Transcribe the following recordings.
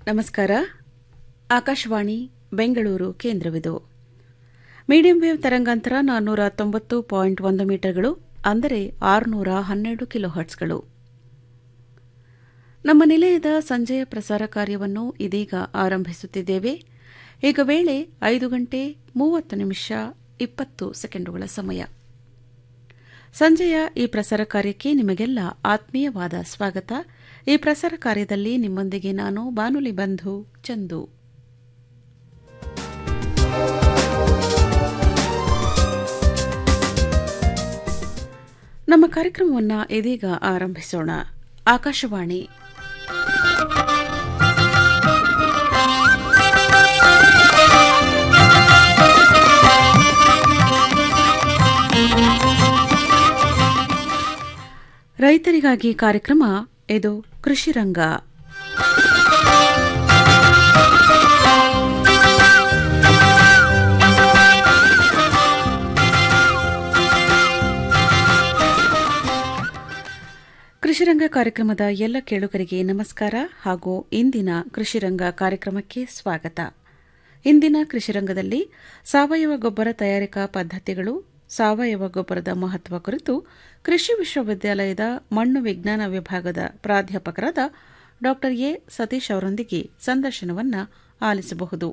ನಮಸ್ಕಾರ ಆಕಾಶವಾಣಿ ಬೆಂಗಳೂರು ಕೇಂದ್ರವಿದು medium wave ತರಂಗಾಂತರ ನಾನ್ನೂರ ತೊಂಬತ್ತು ಪಾಯಿಂಟ್ ಒಂದು ಮೀಟರ್ಗಳು ಅಂದರೆ ಆರುನೂರ ಹನ್ನೆರಡು ಕಿಲೋ ಹರ್ಟ್ಸ್ಗಳು ನಮ್ಮ ನಿಲಯದ ಸಂಜೆಯ ಪ್ರಸಾರ ಕಾರ್ಯವನ್ನು ಇದೀಗ ಆರಂಭಿಸುತ್ತಿದ್ದೇವೆ ಈಗ ವೇಳೆ ಐದು ಗಂಟೆ ಮೂವತ್ತು ನಿಮಿಷ ಇಪ್ಪತ್ತು ಸೆಕೆಂಡುಗಳ ಸಮಯ ಸಂಜೆಯ ಈ ಪ್ರಸಾರ ಕಾರ್ಯಕ್ಕೆ ನಿಮಗೆಲ್ಲ ಆತ್ಮೀಯವಾದ ಸ್ವಾಗತ ಈ ಪ್ರಸಾರ ಕಾರ್ಯದಲ್ಲಿ ನಿಮ್ಮೊಂದಿಗೆ ನಾನು ಬಾನುಲಿ ಬಂಧು ಚಂದು ನಮ್ಮ ಕಾರ್ಯಕ್ರಮವನ್ನು ಇದೀಗ ಆರಂಭಿಸೋಣ ಆಕಾಶವಾಣಿ ರೈತರಿಗಾಗಿ ಕಾರ್ಯಕ್ರಮ ಇದು ಕೃಷಿ ರಂಗ ಕೃಷಿರಂಗ ಕಾರ್ಯಕ್ರಮದ ಎಲ್ಲ ಕೇಳುಗರಿಗೆ ನಮಸ್ಕಾರ ಹಾಗೂ ಇಂದಿನ ಕೃಷಿರಂಗ ಕಾರ್ಯಕ್ರಮಕ್ಕೆ ಸ್ವಾಗತ ಇಂದಿನ ಕೃಷಿರಂಗದಲ್ಲಿ ಸಾವಯವ ಗೊಬ್ಬರ ತಯಾರಿಕಾ ಪದ್ಧತಿಗಳು ಸಾವಯವ ಗೊಬ್ಬರದ ಮಹತ್ವ ಕುರಿತು ಕೃಷಿ ವಿಶ್ವವಿದ್ಯಾಲಯದ ಮಣ್ಣು ವಿಜ್ಞಾನ ವಿಭಾಗದ ಪ್ರಾಧ್ಯಾಪಕರಾದ ಡಾ ಎ ಸತೀಶ್ ಅವರೊಂದಿಗೆ ಸಂದರ್ಶನವನ್ನು ಆಲಿಸಬಹುದು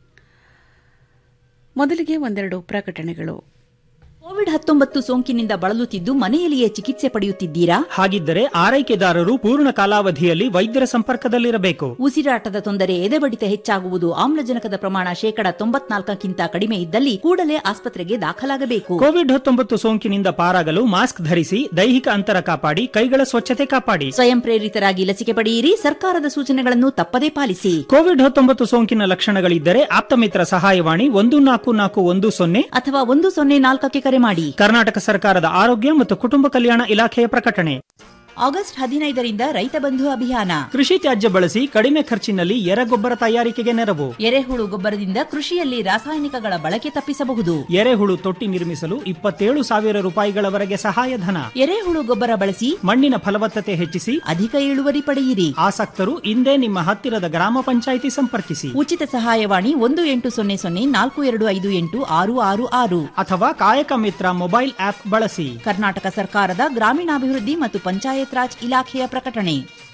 ಮೊದಲಿಗೆ ಒಂದೆರಡು ಪ್ರಕಟಣೆಗಳು ಕೋವಿಡ್ ಹತ್ತೊಂಬತ್ತು ಸೋಂಕಿನಿಂದ ಬಳಲುತ್ತಿದ್ದು ಮನೆಯಲ್ಲಿಯೇ ಚಿಕಿತ್ಸೆ ಪಡೆಯುತ್ತಿದ್ದೀರಾ ಹಾಗಿದ್ದರೆ ಆರೈಕೆದಾರರು ಪೂರ್ಣ ಕಾಲಾವಧಿಯಲ್ಲಿ ವೈದ್ಯರ ಸಂಪರ್ಕದಲ್ಲಿರಬೇಕು ಉಸಿರಾಟದ ತೊಂದರೆ ಎದೆಬಡಿತ ಹೆಚ್ಚಾಗುವುದು ಆಮ್ಲಜನಕದ ಪ್ರಮಾಣ ಶೇಕಡ ತೊಂಬತ್ನಾಲ್ಕಕ್ಕಿಂತ ಕಡಿಮೆ ಇದ್ದಲ್ಲಿ ಕೂಡಲೇ ಆಸ್ಪತ್ರೆಗೆ ದಾಖಲಾಗಬೇಕು ಕೋವಿಡ್ ಹತ್ತೊಂಬತ್ತು ಸೋಂಕಿನಿಂದ ಪಾರಾಗಲು ಮಾಸ್ಕ್ ಧರಿಸಿ ದೈಹಿಕ ಅಂತರ ಕಾಪಾಡಿ ಕೈಗಳ ಸ್ವಚ್ಛತೆ ಕಾಪಾಡಿ ಸ್ವಯಂ ಪ್ರೇರಿತರಾಗಿ ಲಸಿಕೆ ಪಡೆಯಿರಿ ಸರ್ಕಾರದ ಸೂಚನೆಗಳನ್ನು ತಪ್ಪದೇ ಪಾಲಿಸಿ ಕೋವಿಡ್ ಹತ್ತೊಂಬತ್ತು ಸೋಂಕಿನ ಲಕ್ಷಣಗಳಿದ್ದರೆ ಆಪ್ತಮಿತ್ರ ಸಹಾಯವಾಣಿ ಒಂದು ನಾಲ್ಕು ನಾಲ್ಕು ಒಂದು ಸೊನ್ನೆ ಅಥವಾ ಒಂದು ಸೊನ್ನೆ ನಾಲ್ಕಕ್ಕೆ ಕರೆ ಮಾಡಿ ಕರ್ನಾಟಕ ಸರ್ಕಾರದ ಆರೋಗ್ಯ ಮತ್ತು ಕುಟುಂಬ ಕಲ್ಯಾಣ ಇಲಾಖೆಯ ಪ್ರಕಟಣೆ ಆಗಸ್ಟ್ ಹದಿನೈದರಿಂದ ರೈತ ಬಂಧು ಅಭಿಯಾನ ಕೃಷಿ ತ್ಯಾಜ್ಯ ಬಳಸಿ ಕಡಿಮೆ ಖರ್ಚಿನಲ್ಲಿ ಎರೆಗೊಬ್ಬರ ತಯಾರಿಕೆಗೆ ನೆರವು ಎರೆಹುಳು ಗೊಬ್ಬರದಿಂದ ಕೃಷಿಯಲ್ಲಿ ರಾಸಾಯನಿಕಗಳ ಬಳಕೆ ತಪ್ಪಿಸಬಹುದು ಎರೆಹುಳು ತೊಟ್ಟಿ ನಿರ್ಮಿಸಲು ಇಪ್ಪತ್ತೇಳು ಸಾವಿರ ರೂಪಾಯಿಗಳವರೆಗೆ ಸಹಾಯಧನ ಎರೆಹುಳು ಗೊಬ್ಬರ ಬಳಸಿ ಮಣ್ಣಿನ ಫಲವತ್ತತೆ ಹೆಚ್ಚಿಸಿ ಅಧಿಕ ಇಳುವರಿ ಪಡೆಯಿರಿ ಆಸಕ್ತರು ಇಂದೇ ನಿಮ್ಮ ಹತ್ತಿರದ ಗ್ರಾಮ ಪಂಚಾಯಿತಿ ಸಂಪರ್ಕಿಸಿ ಉಚಿತ ಸಹಾಯವಾಣಿ ಒಂದು ಎಂಟು ಸೊನ್ನೆ ಸೊನ್ನೆ ನಾಲ್ಕು ಎರಡು ಐದು ಎಂಟು ಆರು ಆರು ಆರು ಅಥವಾ ಕಾಯಕ ಮಿತ್ರ ಮೊಬೈಲ್ ಆಪ್ ಬಳಸಿ ಕರ್ನಾಟಕ ಸರ್ಕಾರದ ಗ್ರಾಮೀಣಾಭಿವೃದ್ಧಿ ಮತ್ತು ಪಂಚಾಯತ್ ರಾಜ್ ಇಲಾಖೆಯ ಪ್ರಕಟಣೆ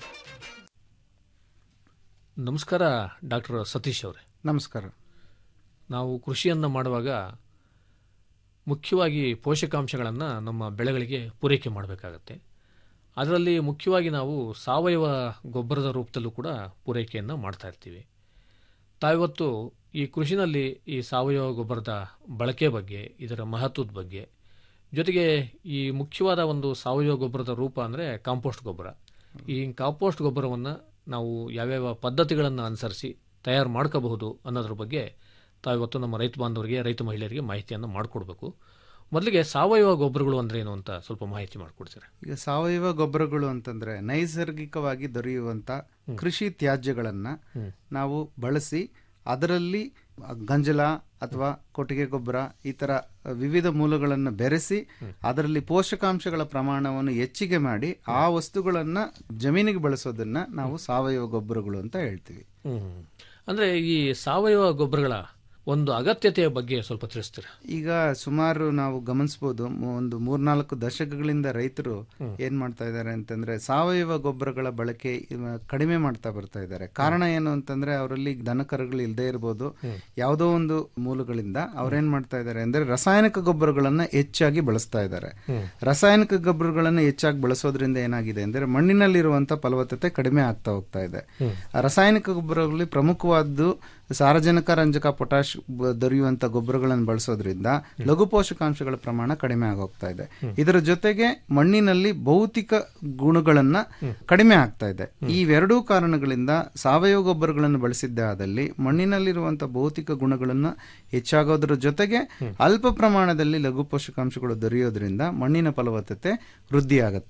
ನಮಸ್ಕಾರ ಡಾಕ್ಟರ್ ಸತೀಶ್ ಅವರೇ ನಮಸ್ಕಾರ ನಾವು ಕೃಷಿಯನ್ನು ಮಾಡುವಾಗ ಮುಖ್ಯವಾಗಿ ಪೋಷಕಾಂಶಗಳನ್ನು ನಮ್ಮ ಬೆಳೆಗಳಿಗೆ ಪೂರೈಕೆ ಮಾಡಬೇಕಾಗತ್ತೆ ಅದರಲ್ಲಿ ಮುಖ್ಯವಾಗಿ ನಾವು ಸಾವಯವ ಗೊಬ್ಬರದ ರೂಪದಲ್ಲೂ ಕೂಡ ಪೂರೈಕೆಯನ್ನು ಮಾಡ್ತಾ ಇರ್ತೀವಿ ತಾವಿವತ್ತು ಈ ಕೃಷಿನಲ್ಲಿ ಈ ಸಾವಯವ ಗೊಬ್ಬರದ ಬಳಕೆ ಬಗ್ಗೆ ಇದರ ಮಹತ್ವದ ಬಗ್ಗೆ ಜೊತೆಗೆ ಈ ಮುಖ್ಯವಾದ ಒಂದು ಸಾವಯವ ಗೊಬ್ಬರದ ರೂಪ ಅಂದರೆ ಕಾಂಪೋಸ್ಟ್ ಗೊಬ್ಬರ ಈ ಕಾಂಪೋಸ್ಟ್ ಗೊಬ್ಬರವನ್ನು ನಾವು ಯಾವ್ಯಾವ ಪದ್ಧತಿಗಳನ್ನು ಅನುಸರಿಸಿ ತಯಾರು ಮಾಡ್ಕೋಬಹುದು ಅನ್ನೋದ್ರ ಬಗ್ಗೆ ತಾವಿವತ್ತು ನಮ್ಮ ರೈತ ಬಾಂಧವರಿಗೆ ರೈತ ಮಹಿಳೆಯರಿಗೆ ಮಾಹಿತಿಯನ್ನು ಮಾಡಿಕೊಡ್ಬೇಕು ಮೊದಲಿಗೆ ಸಾವಯವ ಗೊಬ್ಬರಗಳು ಅಂದ್ರೆ ಏನು ಅಂತ ಸ್ವಲ್ಪ ಮಾಹಿತಿ ಮಾಡಿಕೊಡ್ತೀರಾ ಈಗ ಸಾವಯವ ಗೊಬ್ಬರಗಳು ಅಂತಂದ್ರೆ ನೈಸರ್ಗಿಕವಾಗಿ ದೊರೆಯುವಂತ ಕೃಷಿ ತ್ಯಾಜ್ಯಗಳನ್ನ ನಾವು ಬಳಸಿ ಅದರಲ್ಲಿ ಗಂಜಲ ಅಥವಾ ಕೊಟ್ಟಿಗೆ ಗೊಬ್ಬರ ಈ ತರ ವಿವಿಧ ಮೂಲಗಳನ್ನು ಬೆರೆಸಿ ಅದರಲ್ಲಿ ಪೋಷಕಾಂಶಗಳ ಪ್ರಮಾಣವನ್ನು ಹೆಚ್ಚಿಗೆ ಮಾಡಿ ಆ ವಸ್ತುಗಳನ್ನ ಜಮೀನಿಗೆ ಬಳಸೋದನ್ನ ನಾವು ಸಾವಯವ ಗೊಬ್ಬರಗಳು ಅಂತ ಹೇಳ್ತೀವಿ ಹ್ಮ್ ಅಂದ್ರೆ ಈ ಸಾವಯವ ಗೊಬ್ಬರಗಳ ಒಂದು ಅಗತ್ಯತೆಯ ಬಗ್ಗೆ ಸ್ವಲ್ಪ ತಿಳಿಸ್ತೀರಾ ಈಗ ಸುಮಾರು ನಾವು ಗಮನಿಸಬಹುದು ಒಂದು ಮೂರ್ನಾಲ್ಕು ದಶಕಗಳಿಂದ ರೈತರು ಏನ್ ಮಾಡ್ತಾ ಇದ್ದಾರೆ ಅಂತಂದ್ರೆ ಸಾವಯವ ಗೊಬ್ಬರಗಳ ಬಳಕೆ ಇವ- ಕಡಿಮೆ ಮಾಡ್ತಾ ಬರ್ತಾ ಇದ್ದಾರೆ ಕಾರಣ ಏನು ಅಂತಂದ್ರೆ ಅವರಲ್ಲಿ ದನಕರುಗಳು ಇಲ್ಲದೆ ಇರಬಹುದು ಯಾವುದೋ ಒಂದು ಮೂಲಗಳಿಂದ ಅವ್ರೇನ್ ಮಾಡ್ತಾ ಇದ್ದಾರೆ ಅಂದ್ರೆ ರಾಸಾಯನಿಕ ಗೊಬ್ಬರಗಳನ್ನ ಹೆಚ್ಚಾಗಿ ಬಳಸ್ತಾ ಇದ್ದಾರೆ ರಾಸಾಯನಿಕ ಗೊಬ್ಬರಗಳನ್ನ ಹೆಚ್ಚಾಗಿ ಬಳಸೋದ್ರಿಂದ ಏನಾಗಿದೆ ಅಂದ್ರೆ ಮಣ್ಣಿನಲ್ಲಿರುವಂತ ಫಲವತ್ತತೆ ಕಡಿಮೆ ಆಗ್ತಾ ಹೋಗ್ತಾ ಇದೆ ಆ ರಾಸಾಯನಿಕ ಗೊಬ್ಬರಗಳಲ್ಲಿ ಪ್ರಮುಖವಾದ್ದು ಸಾರಜನಕ ರಂಜಕ ಪೊಟ್ಯಾಶ್ ಬ- ದೊರೆಯುವಂತ ಗೊಬ್ಬರಗಳನ್ನು ಬಳಸೋದ್ರಿಂದ ಲಘು ಪೋಷಕಾಂಶಗಳ ಪ್ರಮಾಣ ಕಡಿಮೆ ಆಗೋಗ್ತಾ ಇದೆ ಇದರ ಜೊತೆಗೆ ಮಣ್ಣಿನಲ್ಲಿ ಭೌತಿಕ ಗುಣಗಳನ್ನ ಕಡಿಮೆ ಆಗ್ತಾ ಇದೆ ಈ ಎರಡೂ ಕಾರಣಗಳಿಂದ ಸಾವಯವ ಗೊಬ್ಬರಗಳನ್ನು ಬಳಸಿದ್ದೇ ಆದಲ್ಲಿ ಮಣ್ಣಿನಲ್ಲಿರುವಂತಹ ಭೌತಿಕ ಗುಣಗಳನ್ನ ಹೆಚ್ಚಾಗೋದ್ರ ಜೊತೆಗೆ ಅಲ್ಪ ಪ್ರಮಾಣದಲ್ಲಿ ಲಘು ಪೋಷಕಾಂಶಗಳು ದೊರೆಯೋದ್ರಿಂದ ಮಣ್ಣಿನ ಫಲವತ್ತತೆ ವೃದ್ಧಿ ಆಗತ್ತೆ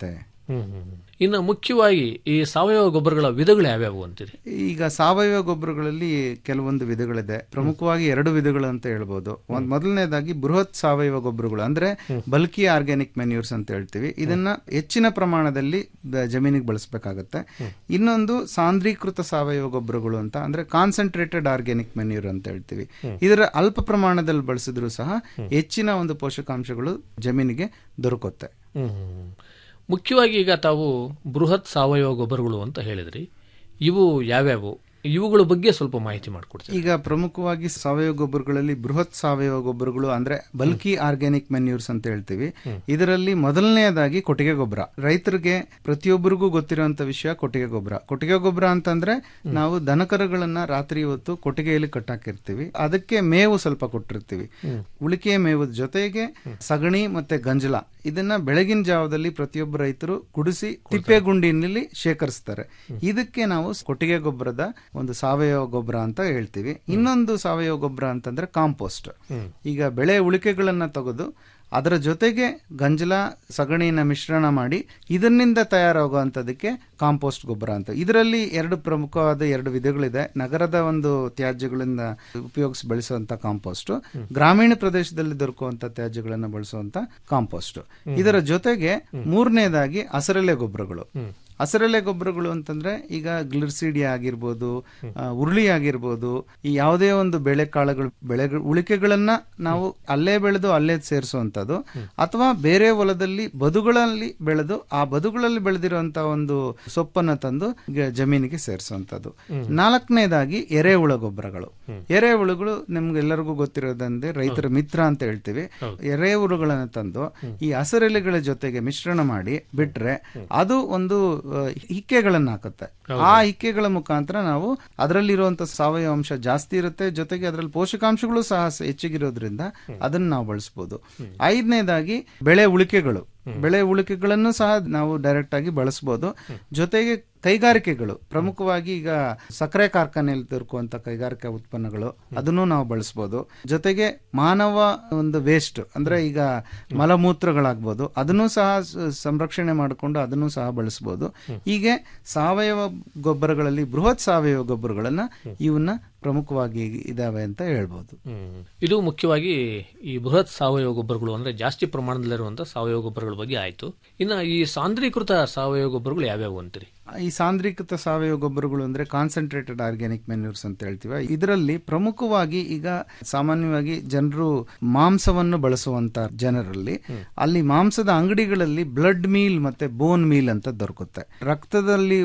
ಹ್ಮ್ ಹ್ಮ್ ಹ್ಮ್. ಇನ್ನು ಮುಖ್ಯವಾಗಿ ಈ ಸಾವಯವ ಗೊಬ್ಬರಗಳ ವಿಧಗಳು ಯಾವ್ಯಾವು ಅಂತೀರಿ ಈಗ ಸಾವಯವ ಗೊಬ್ಬರಗಳಲ್ಲಿ ಕೆಲವೊಂದು ವಿಧಗಳಿದೆ ಪ್ರಮುಖವಾಗಿ ಎರಡು ವಿಧಗಳು ಅಂತ ಹೇಳ್ಬೋದು ಒಂದ್ ಮೊದಲನೇದಾಗಿ ಬೃಹತ್ ಸಾವಯವ ಗೊಬ್ಬರಗಳು ಅಂದ್ರೆ ಬಲ್ಕಿ ಆರ್ಗ್ಯಾನಿಕ್ ಮೆನ್ಯೂರ್ಸ್ ಅಂತ ಹೇಳ್ತೀವಿ ಇದನ್ನ ಹೆಚ್ಚಿನ ಪ್ರಮಾಣದಲ್ಲಿ ಬ- ಜಮೀನಿಗೆ ಬಳಸಬೇಕಾಗತ್ತೆ ಇನ್ನೊಂದು ಸಾಂದ್ರೀಕೃತ ಸಾವಯವ ಗೊಬ್ಬರಗಳು ಅಂತ ಅಂದ್ರೆ ಕಾನ್ಸಂಟ್ರೇಟೆಡ್ ಆರ್ಗ್ಯಾನಿಕ್ ಮೆನ್ಯೂರ್ ಅಂತ ಹೇಳ್ತೀವಿ ಇದರ ಅಲ್ಪ ಪ್ರಮಾಣದಲ್ಲಿ ಬಳಸಿದ್ರು ಸಹ ಹೆಚ್ಚಿನ ಒಂದು ಪೋಷಕಾಂಶಗಳು ಜಮೀನಿಗೆ ದೊರಕುತ್ತೆ ಹ್ಮ್ ಹ್ಮ್ ಹ್ಮ್. ಮುಖ್ಯವಾಗಿ ಈಗ ತಾವು ಬೃಹತ್ ಸಾವಯವ ಗೊಬ್ಬರಗಳು ಅಂತ ಹೇಳಿದ್ರಿ ಇವು ಯಾವ್ಯಾವು ಇವುಗಳ ಬಗ್ಗೆ ಸ್ವಲ್ಪ ಮಾಹಿತಿ ಮಾಡಿಕೊಡ್ತೀವಿ ಈಗ ಪ್ರಮುಖವಾಗಿ ಸಾವಯವ ಗೊಬ್ಬರಗಳಲ್ಲಿ ಬೃಹತ್ ಸಾವಯವ ಗೊಬ್ಬರಗಳು ಅಂದ್ರೆ ಬಲ್ಕಿ ಆರ್ಗ್ಯಾನಿಕ್ ಮೆನ್ಯೂರ್ಸ್ ಅಂತ ಹೇಳ್ತೀವಿ ಇದರಲ್ಲಿ ಮೊದಲನೆಯದಾಗಿ ಕೊಟ್ಟಿಗೆ ಗೊಬ್ಬರ ರೈತರಿಗೆ ಪ್ರತಿಯೊಬ್ಬರಿಗೂ ಗೊತ್ತಿರುವಂತ ವಿಷಯ ಕೊಟ್ಟಿಗೆ ಗೊಬ್ಬರ ಕೊಟ್ಟಿಗೆ ಗೊಬ್ಬರ ಅಂತಂದ್ರೆ ನಾವು ದನಕರುಗಳನ್ನ ರಾತ್ರಿ ಹೊತ್ತು ಕೊಟ್ಟಿಗೆಯಲ್ಲಿ ಕಟ್ಟಾಕಿರ್ತೀವಿ ಅದಕ್ಕೆ ಮೇವು ಸ್ವಲ್ಪ ಕೊಟ್ಟಿರ್ತೀವಿ ಉಳಿಕೆಯ ಮೇವದ ಜೊತೆಗೆ ಸಗಣಿ ಮತ್ತೆ ಗಂಜಲ ಇದನ್ನ ಬೆಳಗಿನ ಜಾವದಲ್ಲಿ ಪ್ರತಿಯೊಬ್ಬ ರೈತರು ಕುಡಿಸಿ ತಿಪ್ಪೆ ಗುಂಡಿನಲ್ಲಿ ಶೇಖರಿಸ್ತಾರೆ ಇದಕ್ಕೆ ನಾವು ಕೊಟ್ಟಿಗೆ ಗೊಬ್ಬರದ ಒಂದು ಸಾವಯವ ಗೊಬ್ಬರ ಅಂತ ಹೇಳ್ತೀವಿ ಇನ್ನೊಂದು ಸಾವಯವ ಗೊಬ್ಬರ ಅಂತಂದ್ರೆ ಕಾಂಪೋಸ್ಟ್ ಈಗ ಬೆಳೆ ಉಳಿಕೆಗಳನ್ನ ತೆಗೆದು ಅದರ ಜೊತೆಗೆ ಗಂಜಲ ಸಗಣಿನ ಮಿಶ್ರಣ ಮಾಡಿ ಇದನ್ನಿಂದ ತಯಾರಾಗುವಂಥದ್ದಕ್ಕೆ ಕಾಂಪೋಸ್ಟ್ ಗೊಬ್ಬರ ಅಂತ ಇದರಲ್ಲಿ ಎರಡು ಪ್ರಮುಖವಾದ ಎರಡು ವಿಧಗಳಿದೆ ನಗರದ ಒಂದು ತ್ಯಾಜ್ಯಗಳಿಂದ ಉಪಯೋಗಿಸಿ ಬೆಳೆಸುವಂತ ಕಾಂಪೋಸ್ಟ್ ಗ್ರಾಮೀಣ ಪ್ರದೇಶದಲ್ಲಿ ದೊರಕುವಂತ ತ್ಯಾಜ್ಯಗಳನ್ನು ಬಳಸುವಂತ ಕಾಂಪೋಸ್ಟ್ ಇದರ ಜೊತೆಗೆ ಮೂರನೇದಾಗಿ ಹಸರೆಲೆ ಗೊಬ್ಬರಗಳು ಹಸರೆಲೆ ಗೊಬ್ಬರಗಳು ಅಂತಂದ್ರೆ ಈಗ ಗ್ಲಿರ್ಸಿಡಿಯಾ ಆಗಿರ್ಬೋದು ಆ, ಉರುಳಿ ಆಗಿರ್ಬೋದು ಈ ಯಾವುದೇ ಒಂದು ಬೆಳೆಕಾಳುಗಳು ಬೆಳೆ ಉಳಿಕೆಗಳನ್ನ ನಾವು ಅಲ್ಲೇ ಬೆಳೆದು ಅಲ್ಲೇ ಸೇರಿಸುವಂತದ್ದು ಅಥವಾ ಬೇರೆ ಹೊಲದಲ್ಲಿ ಬದುಗಳಲ್ಲಿ ಬೆಳೆದು ಆ ಬದುಗಳಲ್ಲಿ ಬೆಳೆದಿರುವಂತಹ ಒಂದು ಸೊಪ್ಪನ್ನ ತಂದು ಗ- ಜಮೀನಿಗೆ ಸೇರಿಸುವಂತದ್ದು ನಾಲ್ಕನೇದಾಗಿ ಎರೆಹುಳ ಗೊಬ್ಬರಗಳು ಎರೆಹುಳುಗಳು ನಿಮ್ಗೆಲ್ಲರಿಗೂ ಗೊತ್ತಿರೋದಂದ್ರೆ ರೈತರ ಮಿತ್ರ ಅಂತ ಹೇಳ್ತೀವಿ ಎರೆಹುಳುಗಳನ್ನ ತಂದು ಈ ಹಸಿರೆಲೆಗಳ ಜೊತೆಗೆ ಮಿಶ್ರಣ ಮಾಡಿ ಬಿಟ್ರೆ ಅದು ಒಂದು ಆ, ಹಿಕ್ಕೆಗಳನ್ನ ಹಾಕುತ್ತೆ ಆ ಹಿಕ್ಕೆಗಳ ಮುಖಾಂತರ ನಾವು ಅದರಲ್ಲಿರುವಂತ ಸಾವಯವ ಅಂಶ ಜಾಸ್ತಿ ಇರುತ್ತೆ ಜೊತೆಗೆ ಅದರಲ್ಲಿ ಪೋಷಕಾಂಶಗಳು ಸಹ ಸ- ಹೆಚ್ಚಿಗಿರೋದ್ರಿಂದ ಅದನ್ನ ನಾವು ಬಳಸಬಹುದು ಐದನೇದಾಗಿ ಬೆಳೆ ಉಳಿಕೆಗಳು ಬೆಳೆ ಉಳಿಕೆಗಳನ್ನು ಸಹ ನಾವು ಡೈರೆಕ್ಟ್ ಆಗಿ ಬಳಸಬಹುದು ಜೊತೆಗೆ ಕೈಗಾರಿಕೆಗಳು ಪ್ರಮುಖವಾಗಿ ಈಗ ಸಕ್ಕರೆ ಕಾರ್ಖಾನೆಯಲ್ಲಿ ದೊರಕುವಂತ ಕೈಗಾರಿಕಾ ಉತ್ಪನ್ನಗಳು ಅದನ್ನು ನಾವು ಬಳಸಬಹುದು ಜೊತೆಗೆ ಮಾನವ ಒಂದು ವೇಸ್ಟ್ ಅಂದ್ರೆ ಈಗ ಮಲಮೂತ್ರಗಳಾಗ್ಬೋದು ಅದನ್ನು ಸಹ ಸ- ಸಂರಕ್ಷಣೆ ಮಾಡಿಕೊಂಡು ಅದನ್ನು ಸಹ ಬಳಸಬಹುದು ಹೀಗೆ ಸಾವಯವ ಗೊಬ್ಬರಗಳಲ್ಲಿ ಬೃಹತ್ ಸಾವಯವ ಗೊಬ್ಬರಗಳನ್ನ ಇವನ್ನ ಪ್ರಮುಖವಾಗಿ ಇದಾವೆ ಅಂತ ಹೇಳ್ಬೋದು ಹ್ಮ್. ಇದು ಮುಖ್ಯವಾಗಿ ಈ ಬೃಹತ್ ಸಾವಯವ ಗೊಬ್ಬರಗಳು ಅಂದ್ರೆ ಜಾಸ್ತಿ ಪ್ರಮಾಣದಲ್ಲಿರುವಂತಹ ಸಾವಯವ ಗೊಬ್ಬರಗಳ ಬಗ್ಗೆ ಆಯ್ತು ಇನ್ನು ಈ ಸಾಂದ್ರೀಕೃತ ಸಾವಯವ ಗೊಬ್ಬರಗಳು ಯಾವ್ಯಾವು ಅಂತೀರಿ ಈ ಸಾಂದ್ರೀಕೃತ ಸಾವಯವ ಗೊಬ್ಬರಗಳು ಅಂದ್ರೆ ಕಾನ್ಸಂಟ್ರೇಟೆಡ್ ಆರ್ಗ್ಯಾನಿಕ್ ಮೆನ್ಯೂರ್ಸ್ ಅಂತ ಹೇಳ್ತೀವಿ ಇದರಲ್ಲಿ ಪ್ರಮುಖವಾಗಿ ಈಗ ಸಾಮಾನ್ಯವಾಗಿ ಜನರು ಮಾಂಸವನ್ನು ಬಳಸುವಂತ ಜನರಲ್ಲಿ ಅಲ್ಲಿ ಮಾಂಸದ ಅಂಗಡಿಗಳಲ್ಲಿ ಬ್ಲಡ್ ಮೀಲ್ ಮತ್ತೆ ಬೋನ್ ಮೀಲ್ ಅಂತ ದೊರಕುತ್ತೆ ರಕ್ತದಲ್ಲಿ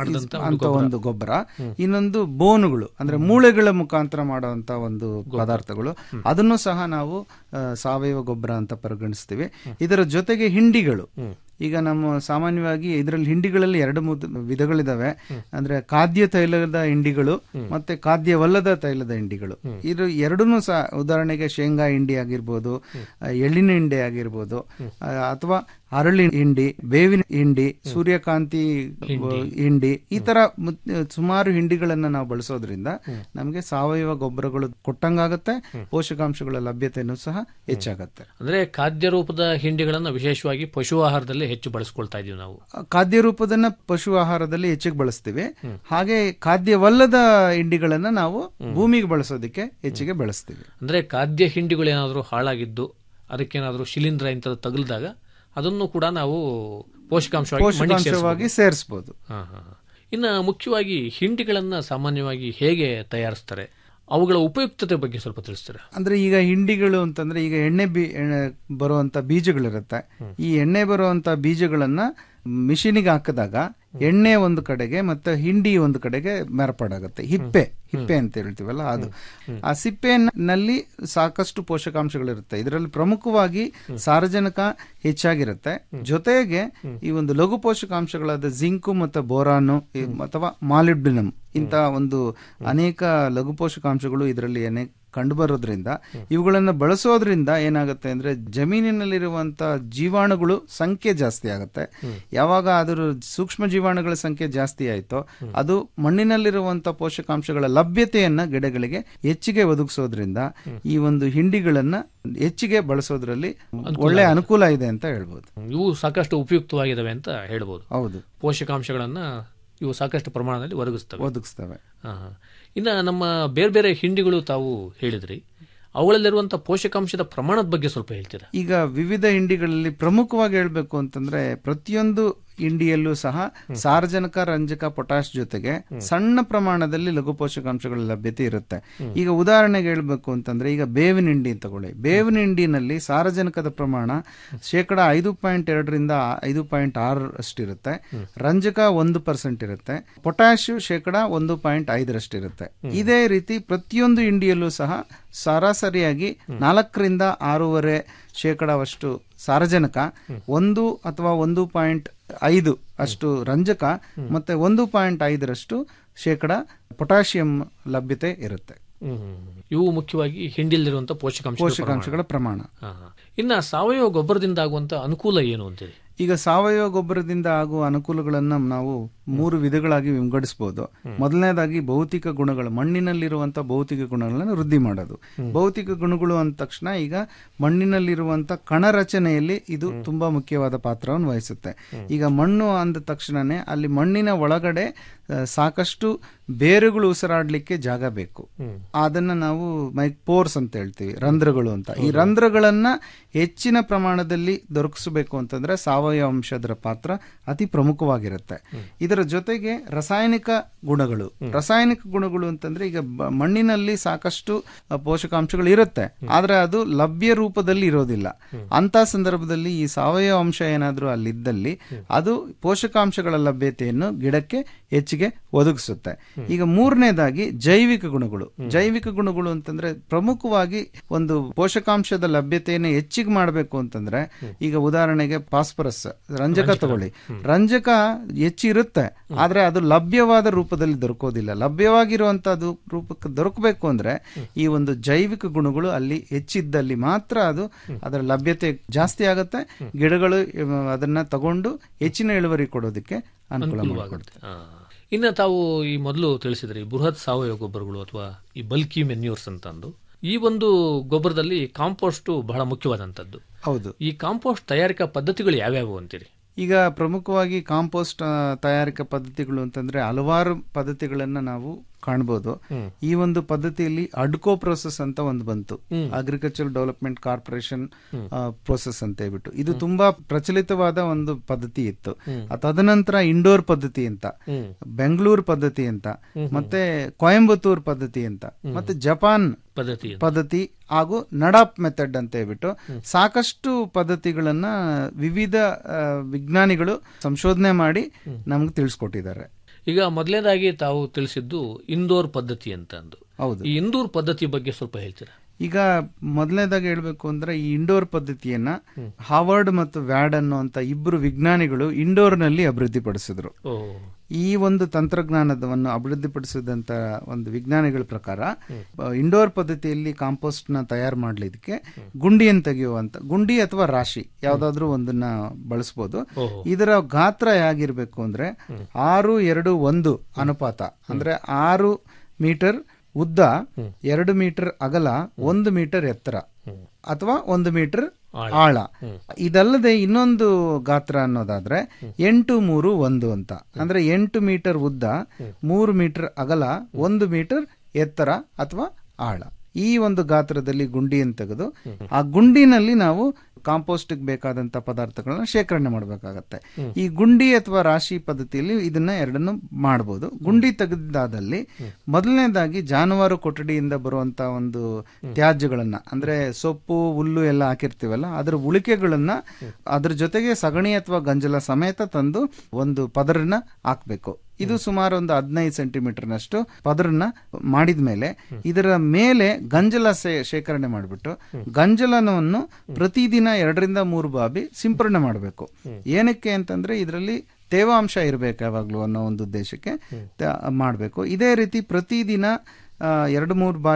ಅಂತ ಒಂದು ಗೊಬ್ಬರ ಇನ್ನೊಂದು ಬೋನುಗಳು ಅಂದ್ರೆ ಮೂಳೆಗಳ ಮುಖಾಂತರ ಮಾಡುವಂತ ಒಂದು ಪದಾರ್ಥಗಳು ಅದನ್ನು ಸಹ ನಾವು ಆ, ಸಾವಯವ ಗೊಬ್ಬರ ಅಂತ ಪರಿಗಣಿಸ್ತೀವಿ ಇದರ ಜೊತೆಗೆ ಹಿಂಡಿಗಳು ಈಗ ನಮ್ಮ ಸಾಮಾನ್ಯವಾಗಿ ಇದರಲ್ಲಿ ಹಿಂಡಿಗಳಲ್ಲಿ ಎರಡು ಮುದ್- ವಿಧಗಳಿದಾವೆ ಅಂದ್ರೆ ಖಾದ್ಯ ತೈಲದ ಹಿಂಡಿಗಳು ಮತ್ತೆ ಖಾದ್ಯವಲ್ಲದ ತೈಲದ ಹಿಂಡಿಗಳು ಇದು ಎರಡನ್ನೂ ಸಹ ಉದಾಹರಣೆಗೆ ಶೇಂಗಾ ಹಿಂಡಿ ಆಗಿರ್ಬೋದು ಆ, ಎಳ್ಳಿನ ಹಿಂಡಿ ಆಗಿರ್ಬೋದು ಆ, ಅಥವಾ ಅರಳಿ ಹಿಂಡಿ ಬೇವಿನ ಹಿಂಡಿ ಸೂರ್ಯಕಾಂತಿ ಹಿಂಡಿ ಈ ತರ ಮುತ್- ಸುಮಾರು ಹಿಂಡಿಗಳನ್ನ ನಾವು ಬಳಸೋದ್ರಿಂದ ನಮಗೆ ಸಾವಯವ ಗೊಬ್ಬರಗಳು ಕೊಟ್ಟಂಗಾಗತ್ತೆ ಪೋಷಕಾಂಶಗಳ ಲಭ್ಯತೆಯೂ ಸಹ ಹೆಚ್ಚಾಗತ್ತೆ ಅಂದ್ರೆ ಖಾದ್ಯ ರೂಪದ ಹಿಂಡಿಗಳನ್ನ ವಿಶೇಷವಾಗಿ ಪಶು ಆಹಾರದಲ್ಲಿ ಹೆಚ್ಚು ಬಳಸ್ಕೊಳ್ತಾ ಇದೀವಿ ನಾವು ಖಾದ್ಯ ರೂಪದನ್ನ ಪಶು ಆಹಾರದಲ್ಲಿ ಹೆಚ್ಚಿಗೆ ಬಳಸ್ತೀವಿ ಹಾಗೆ ಖಾದ್ಯವಲ್ಲದ ಹಿಂಡಿಗಳನ್ನ ನಾವು ಭೂಮಿಗೆ ಬಳಸೋದಕ್ಕೆ ಹೆಚ್ಚಿಗೆ ಬಳಸ್ತೀವಿ ಅಂದ್ರೆ ಖಾದ್ಯ ಹಿಂಡಿಗಳು ಏನಾದರೂ ಹಾಳಾಗಿದ್ದು ಅದಕ್ಕೇನಾದರೂ ಶಿಲೀಂಧ್ರ ಇಂಥದ್ದು ತಗುಲಿದಾಗ ಅದನ್ನು ಕೂಡ ನಾವು ಪೋಷಕಾಂಶವಾಗಿ ಮಣ್ಣಿಗೆ ಪೋಷಕಾಂಶವಾಗಿ ಸೇರಿಸಬಹುದು ಹಾ, ಹಾ, ಹಾ. ಇನ್ನು ಮುಖ್ಯವಾಗಿ ಹಿಂಡಿಗಳನ್ನ ಸಾಮಾನ್ಯವಾಗಿ ಹೇಗೆ ತಯಾರಿಸ್ತಾರೆ ಅವುಗಳ ಉಪಯುಕ್ತತೆ ಬಗ್ಗೆ ಸ್ವಲ್ಪ ತಿಳಿಸ್ತಾರೆ ಅಂದ್ರೆ ಈಗ ಹಿಂಡಿಗಳು ಅಂತಂದ್ರೆ ಈಗ ಎಣ್ಣೆ ಬಿ ಎಣ್ಣೆ ಬರುವಂತ ಬೀಜಗಳಿರುತ್ತೆ ಈ ಎಣ್ಣೆ ಬರುವಂತ ಬೀಜಗಳನ್ನ ಮಿಷಿನಿಗೆ ಹಾಕಿದಾಗ ಎಣ್ಣೆ ಒಂದು ಕಡೆಗೆ ಮತ್ತೆ ಹಿಂಡಿ ಒಂದು ಕಡೆಗೆ ಮಾರ್ಪಾಡಾಗುತ್ತೆ ಹಿಪ್ಪೆ ಹಿಪ್ಪೆ ಅಂತ ಹೇಳ್ತೀವಲ್ಲ ಅದು ಆ ಸಿಪ್ಪೆನಲ್ಲಿ ಸಾಕಷ್ಟು ಪೋಷಕಾಂಶಗಳಿರುತ್ತೆ ಇದರಲ್ಲಿ ಪ್ರಮುಖವಾಗಿ ಸಾರಜನಕ ಹೆಚ್ಚಾಗಿರುತ್ತೆ ಜೊತೆಗೆ ಈ ಒಂದು ಲಘು ಪೋಷಕಾಂಶಗಳಾದ ಜಿಂಕು ಮತ್ತು ಬೋರಾನು ಈ ಅಥವಾ ಮಾಲಿಬ್ಡಿನಮ್ ಇಂತಹ ಒಂದು ಅನೇಕ ಲಘು ಪೋಷಕಾಂಶಗಳು ಇದರಲ್ಲಿ ಅನೇಕ ಕಂಡುಬರೋದ್ರಿಂದ ಇವುಗಳನ್ನು ಬಳಸೋದ್ರಿಂದ ಏನಾಗುತ್ತೆ ಅಂದ್ರೆ ಜಮೀನಿನಲ್ಲಿರುವಂತ ಜೀವಾಣುಗಳು ಸಂಖ್ಯೆ ಜಾಸ್ತಿ ಆಗುತ್ತೆ ಯಾವಾಗ ಅದರ ಸೂಕ್ಷ್ಮ ಜೀವಾಣುಗಳ ಸಂಖ್ಯೆ ಜಾಸ್ತಿ ಆಯ್ತೋ ಅದು ಮಣ್ಣಿನಲ್ಲಿರುವಂತ ಪೋಷಕಾಂಶಗಳ ಲಭ್ಯತೆಯನ್ನ ಗಿಡಗಳಿಗೆ ಹೆಚ್ಚಿಗೆ ಒದಗಿಸೋದ್ರಿಂದ ಈ ಒಂದು ಹಿಂಡಿಗಳನ್ನ ಹೆಚ್ಚಿಗೆ ಬಳಸೋದ್ರಲ್ಲಿ ಒಳ್ಳೆ ಅನುಕೂಲ ಇದೆ ಅಂತ ಹೇಳ್ಬೋದು ಇವು ಸಾಕಷ್ಟು ಉಪಯುಕ್ತವಾಗಿದ್ದಾವೆ ಅಂತ ಹೇಳ್ಬೋದು ಹೌದು ಪೋಷಕಾಂಶಗಳನ್ನ ಇವು ಸಾಕಷ್ಟು ಪ್ರಮಾಣದಲ್ಲಿ ಒದಗಿಸ್ತವೆ ಒದಗಿಸ್ತವೆ ಹಾ, ಹಾ. ಇನ್ನ ನಮ್ಮ ಬೇರೆ ಬೇರೆ ಹಿಂಡಿಗಳು ತಾವು ಹೇಳಿದ್ರಿ ಅವುಗಳಲ್ಲಿರುವಂತಹ ಪೋಷಕಾಂಶದ ಪ್ರಮಾಣದ ಬಗ್ಗೆ ಸ್ವಲ್ಪ ಹೇಳ್ತೀರಾ ಈಗ ವಿವಿಧ ಹಿಂಡಿಗಳಲ್ಲಿ ಪ್ರಮುಖವಾಗಿ ಹೇಳ್ಬೇಕು ಅಂತಂದ್ರೆ ಪ್ರತಿಯೊಂದು ಹಿಂಡಿಯಲ್ಲೂ ಸಹ ಸಾರಜನಕ ರಂಜಕ ಪೊಟ್ಯಾಶ್ ಜೊತೆಗೆ ಸಣ್ಣ ಪ್ರಮಾಣದಲ್ಲಿ ಲಘು ಪೋಷಕಾಂಶಗಳ ಲಭ್ಯತೆ ಇರುತ್ತೆ ಈಗ ಉದಾಹರಣೆಗೆ ಹೇಳ್ಬೇಕು ಅಂತಂದ್ರೆ ಈಗ ಬೇವಿನ ಹಿಂಡಿ ತಗೊಳ್ಳಿ ಬೇವಿನ ಹಿಂಡಿನಲ್ಲಿ ಸಾರಜನಕದ ಪ್ರಮಾಣ ಶೇಕಡ ಐದು ಪಾಯಿಂಟ್ ಎರಡರಿಂದ ಐದು ಪಾಯಿಂಟ್ ಆರು ಅಷ್ಟಿರುತ್ತೆ ರಂಜಕ ಒಂದು ಪರ್ಸೆಂಟ್ ಇರುತ್ತೆ ಪೊಟ್ಯಾಶ್ ಶೇಕಡ ಒಂದು ಪಾಯಿಂಟ್ ಐದರಷ್ಟಿರುತ್ತೆ ಇದೇ ರೀತಿ ಪ್ರತಿಯೊಂದು ಹಿಂಡಿಯಲ್ಲೂ ಸಹ ಸರಾಸರಿಯಾಗಿ ನಾಲ್ಕರಿಂದ ಆರೂವರೆ ಶೇಕಡವಷ್ಟು ಸಾರಜನಕ ಒಂದು ಅಥವಾ ಒಂದು ಪಾಯಿಂಟ್ ಐದು ಅಷ್ಟು ರಂಜಕ ಮತ್ತೆ ಒಂದು ಪಾಯಿಂಟ್ ಐದರಷ್ಟು ಶೇಕಡ ಪೊಟ್ಯಾಷಿಯಂ ಲಭ್ಯತೆ ಇರುತ್ತೆ ಹ್ಮ್, ಹ್ಮ್, ಹ್ಮ್. ಇವು ಮುಖ್ಯವಾಗಿ ಹಿಂಡಿಯಲ್ಲಿರುವಂತಹ ಪೋಷಕಾಂಶ ಪೋಷಕಾಂಶಗಳ ಪ್ರಮಾಣ ಇನ್ನ ಸಾವಯವ ಗೊಬ್ಬರದಿಂದ ಆಗುವಂತ ಅನುಕೂಲ ಏನು ಅಂತೀರಿ ಈಗ ಸಾವಯವ ಗೊಬ್ಬರದಿಂದ ಆಗುವ ಅನುಕೂಲಗಳನ್ನ ನಾವು ಮೂರು ವಿಧಗಳಾಗಿ ವಿಂಗಡಿಸಬಹುದು ಮೊದಲನೇದಾಗಿ ಭೌತಿಕ ಗುಣಗಳು ಮಣ್ಣಿನಲ್ಲಿರುವಂತಹ ಭೌತಿಕ ಗುಣಗಳನ್ನು ವೃದ್ಧಿ ಮಾಡೋದು ಭೌತಿಕ ಗುಣಗಳು ಅಂದ ತಕ್ಷಣ ಈಗ ಮಣ್ಣಿನಲ್ಲಿರುವಂತ ಕಣ ರಚನೆಯಲ್ಲಿ ಇದು ತುಂಬಾ ಮುಖ್ಯವಾದ ಪಾತ್ರವನ್ನು ವಹಿಸುತ್ತೆ ಈಗ ಮಣ್ಣು ಅಂದ ತಕ್ಷಣನೇ ಅಲ್ಲಿ ಮಣ್ಣಿನ ಒಳಗಡೆ ಆ, ಸಾಕಷ್ಟು ಬೇರುಗಳು ಉಸಿರಾಡ್ಲಿಕ್ಕೆ ಜಾಗ ಬೇಕು ಅದನ್ನ ನಾವು ಮೈಕ್ ಪೋರ್ಸ್ ಅಂತ ಹೇಳ್ತೀವಿ ರಂಧ್ರಗಳು ಅಂತ ಈ ರಂಧ್ರಗಳನ್ನ ಹೆಚ್ಚಿನ ಪ್ರಮಾಣದಲ್ಲಿ ದೊರಕಿಸಬೇಕು ಅಂತಂದ್ರೆ ಸಾವಯವ ಅಂಶದ ಪಾತ್ರ ಅತಿ ಪ್ರಮುಖವಾಗಿರುತ್ತೆ ಇದರ ಜೊತೆಗೆ ರಾಸಾಯನಿಕ ಗುಣಗಳು ರಾಸಾಯನಿಕ ಗುಣಗಳು ಅಂತಂದ್ರೆ ಈಗ ಬ- ಮಣ್ಣಿನಲ್ಲಿ ಸಾಕಷ್ಟು ಅ, ಪೋಷಕಾಂಶಗಳು ಇರುತ್ತೆ ಆದ್ರೆ ಅದು ಲಭ್ಯ ರೂಪದಲ್ಲಿ ಇರೋದಿಲ್ಲ ಅಂತ ಸಂದರ್ಭದಲ್ಲಿ ಈ ಸಾವಯವ ಅಂಶ ಏನಾದ್ರೂ ಅಲ್ಲಿದ್ದಲ್ಲಿ ಅದು ಪೋಷಕಾಂಶಗಳ ಲಭ್ಯತೆಯನ್ನು ಗಿಡಕ್ಕೆ ಹೆಚ್ಚಿಗೆ ಒದಗಿಸುತ್ತೆ ಈಗ ಮೂರನೇದಾಗಿ ಜೈವಿಕ ಗುಣಗಳು ಜೈವಿಕ ಗುಣಗಳು ಅಂತಂದ್ರೆ ಪ್ರಮುಖವಾಗಿ ಒಂದು ಪೋಷಕಾಂಶದ ಲಭ್ಯತೆಯನ್ನು ಹೆಚ್ಚಿಗೆ ಮಾಡಬೇಕು ಅಂತಂದ್ರೆ ಈಗ ಉದಾಹರಣೆಗೆ ಫಾಸ್ಫರಸ್ ರಂಜಕ ತಗೊಳ್ಳಿ ರಂಜಕ ಹೆಚ್ಚಿರುತ್ತೆ ಆದ್ರೆ ಅದು ಲಭ್ಯವಾದ ರೂಪದಲ್ಲಿ ದೊರಕೋದಿಲ್ಲ ಲಭ್ಯವಾಗಿರುವಂತದ್ದು ರೂಪಕ್ಕೆ ದೊರಕಬೇಕು ಅಂದ್ರೆ ಈ ಒಂದು ಜೈವಿಕ ಗುಣಗಳು ಅಲ್ಲಿ ಹೆಚ್ಚಿದ್ದಲ್ಲಿ ಮಾತ್ರ ಅದು ಅದರ ಲಭ್ಯತೆ ಜಾಸ್ತಿ ಆಗುತ್ತೆ ಗಿಡಗಳು ಅಹ್, ಅದನ್ನ ತಗೊಂಡು ಹೆಚ್ಚಿನ ಇಳುವರಿ ಕೊಡೋದಕ್ಕೆ ಅನುಕೂಲ ಮಾಡಿಕೊಡುತ್ತೆ ಆ. ಇನ್ನ ತಾವು ಈ ಮೊದಲು ತಿಳಿಸಿದ್ರಿ ಬೃಹತ್ ಸಾವಯವ ಗೊಬ್ಬರಗಳು ಅಥವಾ ಈ ಬಲ್ಕಿ ಮೆನ್ಯೂರ್ಸ್ ಅಂತ ಅಂದು ಈ ಒಂದು ಗೊಬ್ಬರದಲ್ಲಿ ಕಾಂಪೋಸ್ಟ್ ಬಹಳ ಮುಖ್ಯವಾದಂತದ್ದು ಹೌದು ಈ ಕಾಂಪೋಸ್ಟ್ ತಯಾರಿಕಾ ಪದ್ಧತಿಗಳು ಯಾವ್ಯಾವು ಅಂತೀರಿ ಈಗ ಪ್ರಮುಖವಾಗಿ ಕಾಂಪೋಸ್ಟ್ ಆ, ತಯಾರಿಕಾ ಪದ್ಧತಿಗಳು ಅಂತಂದ್ರೆ ಹಲವಾರು ಪದ್ಧತಿಗಳನ್ನ ನಾವು ಕಾಣ್ಬೋದು ಈ ಒಂದು ಪದ್ಧತಿಯಲ್ಲಿ ಅಡ್ಕೋ ಪ್ರೋಸೆಸ್ ಅಂತ ಒಂದು ಬಂತು ಅಗ್ರಿಕಲ್ಚರ್ ಡೆವಲಪ್ಮೆಂಟ್ ಕಾರ್ಪೊರೇಷನ್ ಪ್ರೋಸೆಸ್ ಅಂತ ಹೇಳ್ಬಿಟ್ಟು ಇದು ತುಂಬಾ ಪ್ರಚಲಿತವಾದ ಒಂದು ಪದ್ಧತಿ ಇತ್ತು ಆ ತದನಂತರ ಇಂಡೋರ್ ಪದ್ಧತಿ ಅಂತ ಬೆಂಗಳೂರು ಪದ್ಧತಿ ಅಂತ ಮತ್ತೆ ಕೊಯಂಬತ್ತೂರ್ ಪದ್ಧತಿ ಅಂತ ಮತ್ತೆ ಜಪಾನ್ ಪದ್ಧತಿ ಅಂತ. ಪದ್ಧತಿ ಹಾಗೂ ನಡಾಪ್ ಮೆಥಡ್ ಅಂತ ಹೇಳ್ಬಿಟ್ಟು ಸಾಕಷ್ಟು ಪದ್ಧತಿಗಳನ್ನ ವಿವಿಧ ಆ, ವಿಜ್ಞಾನಿಗಳು ಸಂಶೋಧನೆ ಮಾಡಿ ನಮ್ಗೆ ತಿಳಿಸ್ಕೊಟ್ಟಿದ್ದಾರೆ ಈಗ ಮೊದಲನೇದಾಗಿ ತಾವು ತಿಳಿಸಿದ್ದು ಇಂದೋರ್ ಪದ್ಧತಿ ಅಂತ ಅಂದು ಹೌದು ಈ ಇಂದೋರ್ ಪದ್ಧತಿ ಬಗ್ಗೆ ಸ್ವಲ್ಪ ಹೇಳ್ತೀರಾ ಈಗ ಮೊದಲನೇದಾಗಿ ಹೇಳ್ಬೇಕು ಅಂದ್ರೆ ಈ ಇಂಡೋರ್ ಪದ್ಧತಿಯನ್ನ ಹಾವರ್ಡ್ ಮತ್ತು ವ್ಯಾಡ್ ಅನ್ನುವಂತ ಇಬ್ಬರು ವಿಜ್ಞಾನಿಗಳು ಇಂಡೋರ್ ನಲ್ಲಿ ಅಭಿವೃದ್ಧಿಪಡಿಸಿದ್ರು ಓ ಈ ಒಂದು ತಂತ್ರಜ್ಞಾನವನ್ನು ಅಭಿವೃದ್ಧಿಪಡಿಸಿದಂತ ಒಂದು ವಿಜ್ಞಾನಿಗಳ ಪ್ರಕಾರ ಆ, ಇಂಡೋರ್ ಪದ್ಧತಿಯಲ್ಲಿ ಕಾಂಪೋಸ್ಟ್ ನ ತಯಾರು ಮಾಡ್ಲಿಕ್ಕೆ ಗುಂಡಿಯನ್ನು ತೆಗೆಯುವಂತ ಗುಂಡಿ ಅಥವಾ ರಾಶಿ ಯಾವ್ದಾದ್ರೂ ಒಂದನ್ನ ಬಳಸಬಹುದು ಓಹೋ. ಇದರ ಗಾತ್ರ ಹೇಗಿರ್ಬೇಕು ಅಂದ್ರೆ ಆರು ಎರಡು ಒಂದು ಅನುಪಾತ ಅಂದ್ರೆ ಆರು ಮೀಟರ್ ಉದ್ದ ಎರಡು ಮೀಟರ್ ಅಗಲ ಒಂದು ಮೀಟರ್ ಎತ್ತರ ಅಥವಾ ಒಂದು ಮೀಟರ್ ಆಳ ಇದಲ್ಲದೆ ಇನ್ನೊಂದು ಗಾತ್ರ ಅನ್ನೋದಾದ್ರೆ ಎಂಟು ಮೂರು ಒಂದು ಅಂತ ಅಂದ್ರೆ ಎಂಟು ಮೀಟರ್ ಉದ್ದ ಮೂರು ಮೀಟರ್ ಅಗಲ ಒಂದು ಮೀಟರ್ ಎತ್ತರ ಅಥವಾ ಆಳ ಈ ಒಂದು ಗಾತ್ರದಲ್ಲಿ ಗುಂಡಿಯನ್ನು ತೆಗೆದು ಆ ಗುಂಡಿನಲ್ಲಿ ನಾವು ಕಾಂಪೋಸ್ಟ್ ಬೇಕಾದಂತ ಪದಾರ್ಥಗಳನ್ನ ಶೇಖರಣೆ ಮಾಡಬೇಕಾಗತ್ತೆ ಈ ಗುಂಡಿ ಅಥವಾ ರಾಶಿ ಪದ್ಧತಿಯಲ್ಲಿ ಇದನ್ನ ಎರಡನ್ನು ಮಾಡಬಹುದು ಗುಂಡಿ ತೆಗೆದಾದಲ್ಲಿ ಮೊದಲನೇದಾಗಿ ಜಾನುವಾರು ಕೊಠಡಿಯಿಂದ ಬರುವಂತ ಒಂದು ತ್ಯಾಜ್ಯಗಳನ್ನ ಅಂದ್ರೆ ಸೊಪ್ಪು ಹುಲ್ಲು ಎಲ್ಲ ಹಾಕಿರ್ತೀವಲ್ಲ ಅದರ ಉಳಿಕೆಗಳನ್ನ ಅದ್ರ ಜೊತೆಗೆ ಸಗಣಿ ಅಥವಾ ಗಂಜಲ ಸಮೇತ ತಂದು ಒಂದು ಪದರನ್ನ ಹಾಕ್ಬೇಕು ಇದು ಸುಮಾರು ಒಂದು ಹದಿನೈದು ಸೆಂಟಿಮೀಟರ್ನಷ್ಟು ಪದರನ್ನ ಮಾಡಿದ ಮೇಲೆ ಇದರ ಮೇಲೆ ಗಂಜಲ ಸೇ- ಶೇಖರಣೆ ಮಾಡಿಬಿಟ್ಟು ಗಂಜಲನವನ್ನು ಪ್ರತಿದಿನ ಎರಡರಿಂದ ಮೂರು ಬಾಬಿ ಸಿಂಪರಣೆ ಮಾಡಬೇಕು ಏನಕ್ಕೆ ಅಂತಂದ್ರೆ ಇದರಲ್ಲಿ ತೇವಾಂಶ ಇರಬೇಕು ಯಾವಾಗ್ಲೂ ಅನ್ನೋ ಒಂದು ಉದ್ದೇಶಕ್ಕೆ ಮಾಡಬೇಕು ಇದೇ ರೀತಿ ಪ್ರತಿದಿನ ಆ, ಎರಡು ಮೂರು ಬಾರಿ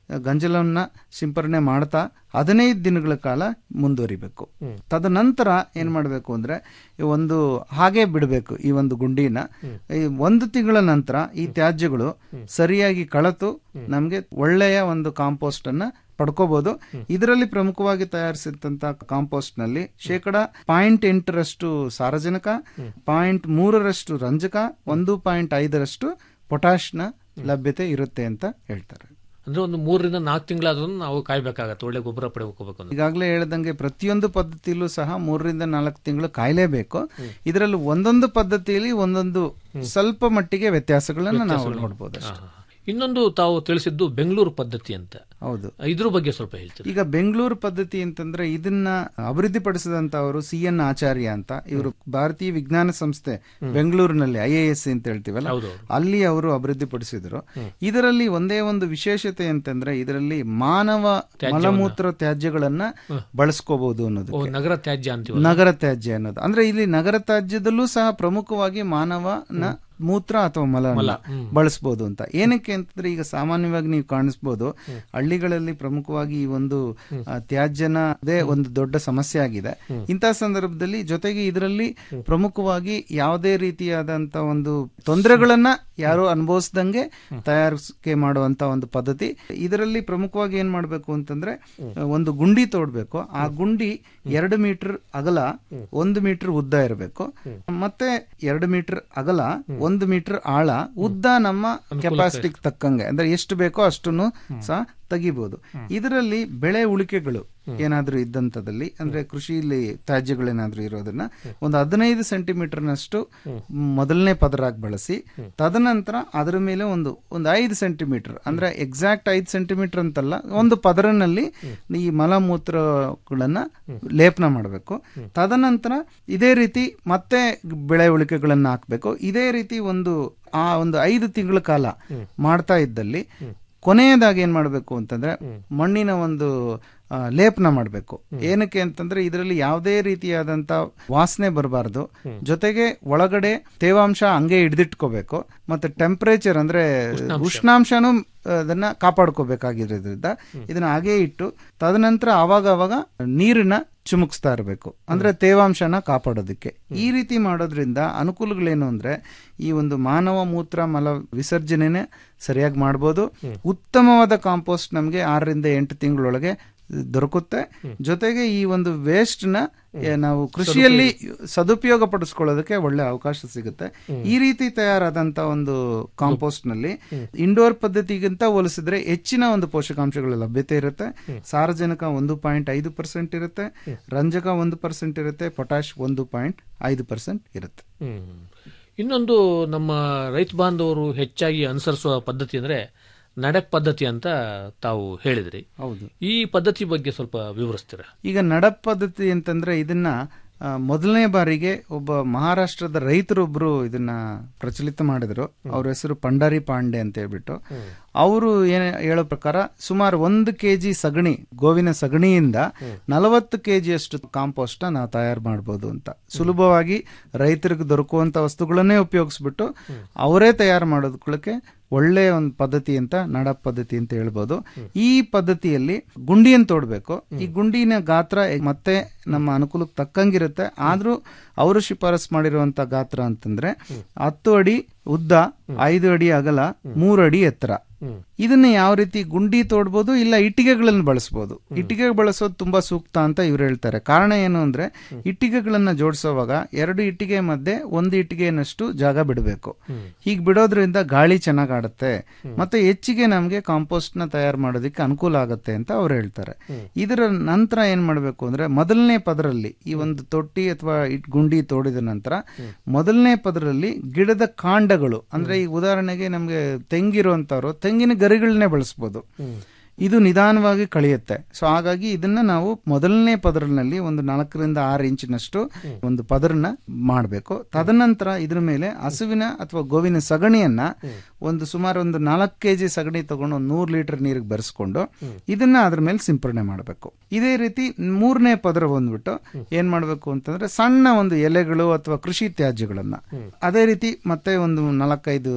ಗಂಜಲವನ್ನ ಸಿಂಪರಣೆ ಮಾಡ್ತಾ ಹದಿನೈದು ದಿನಗಳ ಕಾಲ ಮುಂದುವರಿಬೇಕು ತದನಂತರ ಏನ್ ಮಾಡಬೇಕು ಅಂದ್ರೆ ಈ ಒಂದು ಹಾಗೆ ಬಿಡಬೇಕು ಈ ಒಂದು ಗುಂಡಿನ ಈ ಒಂದು ತಿಂಗಳ ನಂತರ ಈ ತ್ಯಾಜ್ಯಗಳು ಸರಿಯಾಗಿ ಕಳತು ನಮ್ಗೆ ಒಳ್ಳೆಯ ಒಂದು ಕಾಂಪೋಸ್ಟ್ ಅನ್ನ ಪಡ್ಕೋಬಹುದು ಇದರಲ್ಲಿ ಪ್ರಮುಖವಾಗಿ ತಯಾರಿಸಿದಂತ ಕಾಂಪೋಸ್ಟ್ ನಲ್ಲಿ ಶೇಕಡ ಪಾಯಿಂಟ್ ಎಂಟರಷ್ಟು ಸಾರಜನಕ ಪಾಯಿಂಟ್ ಮೂರರಷ್ಟು ರಂಜಕ ಒಂದು ಪಾಯಿಂಟ್ ಐದರಷ್ಟು ಪೊಟ್ಯಾಶ್ನ ಲಭ್ಯತೆ ಇರುತ್ತೆ ಅಂತ ಹೇಳ್ತಾರೆ ಅಂದ್ರೆ ಒಂದು ಮೂರರಿಂದ ನಾಲ್ಕು ತಿಂಗಳಾದ್ರೂ ನಾವು ಕಾಯ್ಬೇಕಾಗತ್ತೆ ಒಳ್ಳೆ ಗೊಬ್ಬರ ಪಡೆದುಕೋಬೇಕು ಅಂದ್ರೆ ಈಗಾಗಲೇ ಹೇಳ್ದಂಗೆ ಪ್ರತಿಯೊಂದು ಪದ್ಧತಿಯಲ್ಲೂ ಸಹ ಮೂರರಿಂದ ನಾಲ್ಕು ತಿಂಗಳು ಕಾಯಲೇಬೇಕು ಇದರಲ್ಲಿ ಒಂದೊಂದು ಪದ್ಧತಿಯಲ್ಲಿ ಒಂದೊಂದು ಸ್ವಲ್ಪ ಮಟ್ಟಿಗೆ ವ್ಯತ್ಯಾಸಗಳನ್ನ ನಾವು ನೋಡಬಹುದು ಹಾ, ಹಾ. ಇನ್ನೊಂದು ತಾವು ತಿಳಿಸಿದ್ದು ಬೆಂಗಳೂರು ಪದ್ಧತಿ ಅಂತ ಹೌದು ಇದ್ರ ಬಗ್ಗೆ ಸ್ವಲ್ಪ ಹೇಳ್ತೀರಿ ಈಗ ಬೆಂಗಳೂರು ಪದ್ಧತಿ ಅಂತಂದ್ರೆ ಇದನ್ನ ಅಭಿವೃದ್ಧಿಪಡಿಸಿದಂತವರು ಸಿ ಎನ್ ಆಚಾರ್ಯ ಅಂತ ಇವರು ಭಾರತೀಯ ವಿಜ್ಞಾನ ಸಂಸ್ಥೆ ಬೆಂಗಳೂರಿನಲ್ಲಿ ಐ ಎ ಎಸ್ ಅಂತ ಹೇಳ್ತೀವಲ್ಲ ಹೌದು ಅಲ್ಲಿ ಅವರು ಅಭಿವೃದ್ಧಿಪಡಿಸಿದ್ರು ಇದರಲ್ಲಿ ಒಂದೇ ಒಂದು ವಿಶೇಷತೆ ಅಂತಂದ್ರೆ ಇದರಲ್ಲಿ ಮಾನವ ಮಲಮೂತ್ರ ತ್ಯಾಜ್ಯಗಳನ್ನ ಬಳಸ್ಕೋಬಹುದು ಅನ್ನೋದು ಓ, ನಗರ ತ್ಯಾಜ್ಯ ಅಂತೀವಿ ನಗರ ತ್ಯಾಜ್ಯ ಅನ್ನೋದು ಅಂದ್ರೆ ಇಲ್ಲಿ ನಗರ ತ್ಯಾಜ್ಯದಲ್ಲೂ ಸಹ ಪ್ರಮುಖವಾಗಿ ಮಾನವನ ಮೂತ್ರ ಅಥವಾ ಮಲ ಬಳಸಬಹುದು ಅಂತ ಏನಕ್ಕೆ ಅಂತಂದ್ರೆ ಈಗ ಸಾಮಾನ್ಯವಾಗಿ ನೀವು ಕಾಣಿಸ್ಬೋದು ಹಳ್ಳಿಗಳಲ್ಲಿ ಪ್ರಮುಖವಾಗಿ ಈ ಒಂದು ಆ, ತ್ಯಾಜ್ಯನ ಅದೇ ಒಂದು ದೊಡ್ಡ ಸಮಸ್ಯೆ ಆಗಿದೆ ಇಂತಹ ಸಂದರ್ಭದಲ್ಲಿ ಜೊತೆಗೆ ಇದರಲ್ಲಿ ಪ್ರಮುಖವಾಗಿ ಯಾವುದೇ ರೀತಿಯಾದಂತ ಒಂದು ತೊಂದರೆಗಳನ್ನ ಯಾರು ಅನುಭವಿಸ್ದಂಗೆ ತಯಾರಿಕೆ ಮಾಡುವಂತ ಒಂದು ಪದ್ಧತಿ ಇದರಲ್ಲಿ ಪ್ರಮುಖವಾಗಿ ಏನ್ ಮಾಡ್ಬೇಕು ಅಂತಂದ್ರೆ ಒಂದು ಗುಂಡಿ ತೋಡ್ಬೇಕು ಆ ಗುಂಡಿ ಎರಡು ಮೀಟರ್ ಅಗಲ ಒಂದು ಮೀಟರ್ ಉದ್ದ ಇರಬೇಕು ಮತ್ತೆ ಎರಡು ಮೀಟರ್ ಅಗಲ ಒಂದು ಮೀಟರ್ ಆಳ ಉದ್ದ ನಮ್ಮ ಕೆಪಾಸಿಟಿಗೆ ತಕ್ಕಂಗೆ ಅಂದ್ರೆ ಎಷ್ಟು ಬೇಕೋ ಅಷ್ಟನ್ನು ಸಹ ತೆಗಿಬಹುದು ಇದರಲ್ಲಿ ಬೆಳೆ ಉಳಿಕೆಗಳು ಏನಾದ್ರೂ ಇದ್ದಂತದಲ್ಲಿ ಅಂದ್ರೆ ಕೃಷಿಯಲ್ಲಿ ತ್ಯಾಜ್ಯಗಳೇನಾದ್ರೂ ಇರೋದನ್ನ ಒಂದು ಹದಿನೈದು ಸೆಂಟಿಮೀಟರ್ನಷ್ಟು ಮೊದಲನೇ ಪದರಾಗಿ ಬಳಸಿ ತದನಂತರ ಅದರ ಮೇಲೆ ಒಂದು ಒಂದು ಐದು ಸೆಂಟಿಮೀಟರ್ ಅಂದ್ರೆ ಎಕ್ಸಾಕ್ಟ್ ಐದು ಸೆಂಟಿಮೀಟರ್ ಅಂತಲ್ಲ ಒಂದು ಪದರನಲ್ಲಿ ಈ ಮಲಮೂತ್ರಗಳನ್ನ ಲೇಪನ ಮಾಡಬೇಕು ತದನಂತರ ಇದೇ ರೀತಿ ಮತ್ತೆ ಬೆಳೆ ಉಳಿಕೆಗಳನ್ನ ಹಾಕ್ಬೇಕು ಇದೇ ರೀತಿ ಒಂದು ಆ ಒಂದು ಐದು ತಿಂಗಳ ಕಾಲ ಮಾಡ್ತಾ ಇದ್ದಲ್ಲಿ ಕೊನೆಯದಾಗಿ ಏನ್ ಮಾಡಬೇಕು ಅಂತಂದ್ರೆ ಮಣ್ಣಿನ ಒಂದು ಆ, ಲೇಪನ ಮಾಡಬೇಕು ಏನಕ್ಕೆ ಅಂತಂದ್ರೆ ಇದರಲ್ಲಿ ಯಾವುದೇ ರೀತಿಯಾದಂತ ವಾಸನೆ ಬರಬಾರ್ದು ಜೊತೆಗೆ ಒಳಗಡೆ ತೇವಾಂಶ ಹಂಗೆ ಹಿಡಿದಿಟ್ಕೋಬೇಕು ಮತ್ತೆ ಟೆಂಪರೇಚರ್ ಅಂದ್ರೆ ಉಷ್ಣಾಂಶನೂ ಅದನ್ನ ಕಾಪಾಡ್ಕೋಬೇಕಾಗಿರೋದ್ರಿಂದ ಇದನ್ನ ಹಾಗೆ ಇಟ್ಟು ತದನಂತರ ಅವಾಗ ಅವಾಗ ನೀರನ್ನ ಚಿಮುಕ್ಸ್ತಾ ಇರಬೇಕು ಅಂದ್ರೆ ತೇವಾಂಶನ ಕಾಪಾಡೋದಕ್ಕೆ ಈ ರೀತಿ ಮಾಡೋದ್ರಿಂದ ಅನುಕೂಲಗಳೇನು ಅಂದ್ರೆ ಈ ಒಂದು ಮಾನವ ಮೂತ್ರ ಮಲ ವಿಸರ್ಜನೆನೆ ಸರಿಯಾಗಿ ಮಾಡ್ಬೋದು ಉತ್ತಮವಾದ ಕಾಂಪೋಸ್ಟ್ ನಮಗೆ ಆರರಿಂದ ಎಂಟು ತಿಂಗಳೊಳಗೆ ದೊರಕುತ್ತೆ ಜೊತೆಗೆ ಈ ಒಂದು ವೇಸ್ಟ್ ನ ಏ, ನಾವು ಕೃಷಿಯಲ್ಲಿ ಸದುಪಯೋಗ ಪಡಿಸ್ಕೊಳ್ಳೋದಕ್ಕೆ ಒಳ್ಳೆ ಅವಕಾಶ ಸಿಗುತ್ತೆ ಈ ರೀತಿ ತಯಾರಾದಂತ ಒಂದು ಕಾಂಪೋಸ್ಟ್ ನಲ್ಲಿ ಇಂಡೋರ್ ಪದ್ಧತಿಗಿಂತ ಹೋಲಿಸಿದ್ರೆ ಹೆಚ್ಚಿನ ಒಂದು ಪೋಷಕಾಂಶಗಳ ಲಭ್ಯತೆ ಇರುತ್ತೆ ಸಾರಜನಕ ಒಂದು ಪಾಯಿಂಟ್ ಐದು ಪರ್ಸೆಂಟ್ ಇರುತ್ತೆ ರಂಜಕ ಒಂದು ಪರ್ಸೆಂಟ್ ಇರುತ್ತೆ ಪೊಟ್ಯಾಶ್ ಒಂದು ಪಾಯಿಂಟ್ ಐದು ಪರ್ಸೆಂಟ್ ಇರುತ್ತೆ ಹ್ಮ್. ಇನ್ನೊಂದು ನಮ್ಮ ರೈತ ಬಾಂಧವರು ಹೆಚ್ಚಾಗಿ ಅನುಸರಿಸುವ ಪದ್ಧತಿ ಅಂದ್ರೆ ನಡೆ ಪದ್ಧತಿ ಅಂತ ತಾವು ಹೇಳಿದ್ರಿ ಹೌದು ಈ ಪದ್ಧತಿ ಬಗ್ಗೆ ಸ್ವಲ್ಪ ವಿವರಿಸ್ತೀರಾ ಈಗ ನಡಪ್ ಪದ್ಧತಿ ಅಂತಂದ್ರೆ ಇದನ್ನ ಆ, ಮೊದಲನೇ ಬಾರಿಗೆ ಒಬ್ಬ ಮಹಾರಾಷ್ಟ್ರದ ರೈತರೊಬ್ರು ಇದನ್ನ ಪ್ರಚಲಿತ ಮಾಡಿದ್ರು ಅವ್ರ ಹೆಸರು ಪಂಡಾರಿ ಪಾಂಡೆ ಅಂತ ಹೇಳ್ಬಿಟ್ಟು ಅವರು ಏನ್ ಹೇಳೋ ಪ್ರಕಾರ ಸುಮಾರು ಒಂದು ಕೆಜಿ ಸಗಣಿ ಗೋವಿನ ಸಗಣಿಯಿಂದ ನಲವತ್ತು ಕೆಜಿ ಅಷ್ಟು ಕಾಂಪೋಸ್ಟ್ ನಾವು ತಯಾರು ಮಾಡ್ಬೋದು ಅಂತ ಸುಲಭವಾಗಿ ರೈತರಿಗೆ ದೊರಕುವಂತ ವಸ್ತುಗಳನ್ನೇ ಉಪಯೋಗಿಸ್ಬಿಟ್ಟು ಅವರೇ ತಯಾರು ಮಾಡೋದಕ್ಕೆ ಒಳ್ಳೆಯ ಒಂದು ಪದ್ಧತಿ ಅಂತ ನಾಡಪ್ ಪದ್ಧತಿ ಅಂತ ಹೇಳ್ಬೋದು ಈ ಪದ್ಧತಿಯಲ್ಲಿ ಗುಂಡಿಯನ್ನು ತೋಡ್ಬೇಕು ಈ ಗುಂಡಿನ ಗಾತ್ರ ಮತ್ತೆ ನಮ್ಮ ಅನುಕೂಲಕ್ಕೆ ತಕ್ಕಂಗಿರುತ್ತೆ ಆದ್ರೂ ಅವರು ಶಿಫಾರಸ್ ಮಾಡಿರುವಂತ ಗಾತ್ರ ಅಂತಂದ್ರೆ ಹತ್ತು ಅಡಿ ಉದ್ದ ಐದು ಅಡಿ ಅಗಲ ಮೂರು ಅಡಿ ಎತ್ತರ ಇದನ್ನ ಯಾವ ರೀತಿ ಗುಂಡಿ ತೋಡ್ಬೋದು ಇಲ್ಲ ಇಟ್ಟಿಗೆಗಳನ್ನು ಬಳಸಬಹುದು ಇಟ್ಟಿಗೆ ಬಳಸೋದು ತುಂಬಾ ಸೂಕ್ತ ಅಂತ ಇವ್ರು ಹೇಳ್ತಾರೆ ಕಾರಣ ಏನು ಅಂದ್ರೆ ಇಟ್ಟಿಗೆಗಳನ್ನ ಜೋಡಿಸೋವಾಗ ಎರಡು ಇಟ್ಟಿಗೆ ಮಧ್ಯೆ ಒಂದು ಇಟ್ಟಿಗೆನಷ್ಟು ಜಾಗ ಬಿಡಬೇಕು ಹೀಗೆ ಬಿಡೋದ್ರಿಂದ ಗಾಳಿ ಚೆನ್ನಾಗ್ ಆಡುತ್ತೆ ಮತ್ತೆ ಹೆಚ್ಚಿಗೆ ನಮ್ಗೆ ಕಾಂಪೋಸ್ಟ್ ನ ತಯಾರು ಮಾಡೋದಕ್ಕೆ ಅನುಕೂಲ ಆಗುತ್ತೆ ಅಂತ ಅವ್ರು ಹೇಳ್ತಾರೆ ಇದರ ನಂತರ ಏನ್ ಮಾಡ್ಬೇಕು ಅಂದ್ರೆ ಮೊದಲನೇ ಪದರಲ್ಲಿ ಈ ಒಂದು ತೊಟ್ಟಿ ಅಥವಾ ಇಟ್ ಗುಂಡಿ ತೋಡಿದ ನಂತರ ಮೊದಲನೇ ಪದರಲ್ಲಿ ಗಿಡದ ಕಾಂಡಗಳು ಅಂದ್ರೆ ಈಗ ಉದಾಹರಣೆಗೆ ನಮ್ಗೆ ತೆಂಗಿರುವಂತವ್ರು ತೆಂಗಿನ ಗರಿಗಳನ್ನೇ ಬಳಸ್ಬೋದು ಇದು ನಿಧಾನವಾಗಿ ಕಳೆಯುತ್ತೆ ಸೊ ಹಾಗಾಗಿ ಇದನ್ನ ನಾವು ಮೊದಲನೇ ಪದರಿನಲ್ಲಿ ಒಂದು ನಾಲ್ಕರಿಂದ ಆರು ಇಂಚಿನಷ್ಟು ಒಂದು ಪದರನ್ನ ಮಾಡಬೇಕು ತದನಂತರ ಇದ್ರ ಮೇಲೆ ಹಸುವಿನ ಅಥವಾ ಗೋವಿನ ಸಗಣಿಯನ್ನ ಒಂದು ಸುಮಾರು ಒಂದು ನಾಲ್ಕು ಕೆಜಿ ಸಗಣಿ ತಗೊಂಡು ಒಂದು ನೂರು ಲೀಟರ್ ನೀರಿಗೆ ಬೆರೆಸ್ಕೊಂಡು ಇದನ್ನ ಅದ್ರ ಮೇಲೆ ಸಿಂಪರಣೆ ಮಾಡಬೇಕು ಇದೇ ರೀತಿ ಮೂರನೇ ಪದರ ಬಂದ್ಬಿಟ್ಟು ಏನ್ ಮಾಡಬೇಕು ಅಂತಂದ್ರೆ ಸಣ್ಣ ಒಂದು ಎಲೆಗಳು ಅಥವಾ ಕೃಷಿ ತ್ಯಾಜ್ಯಗಳನ್ನ ಅದೇ ರೀತಿ ಮತ್ತೆ ಒಂದು ನಾಲ್ಕೈದು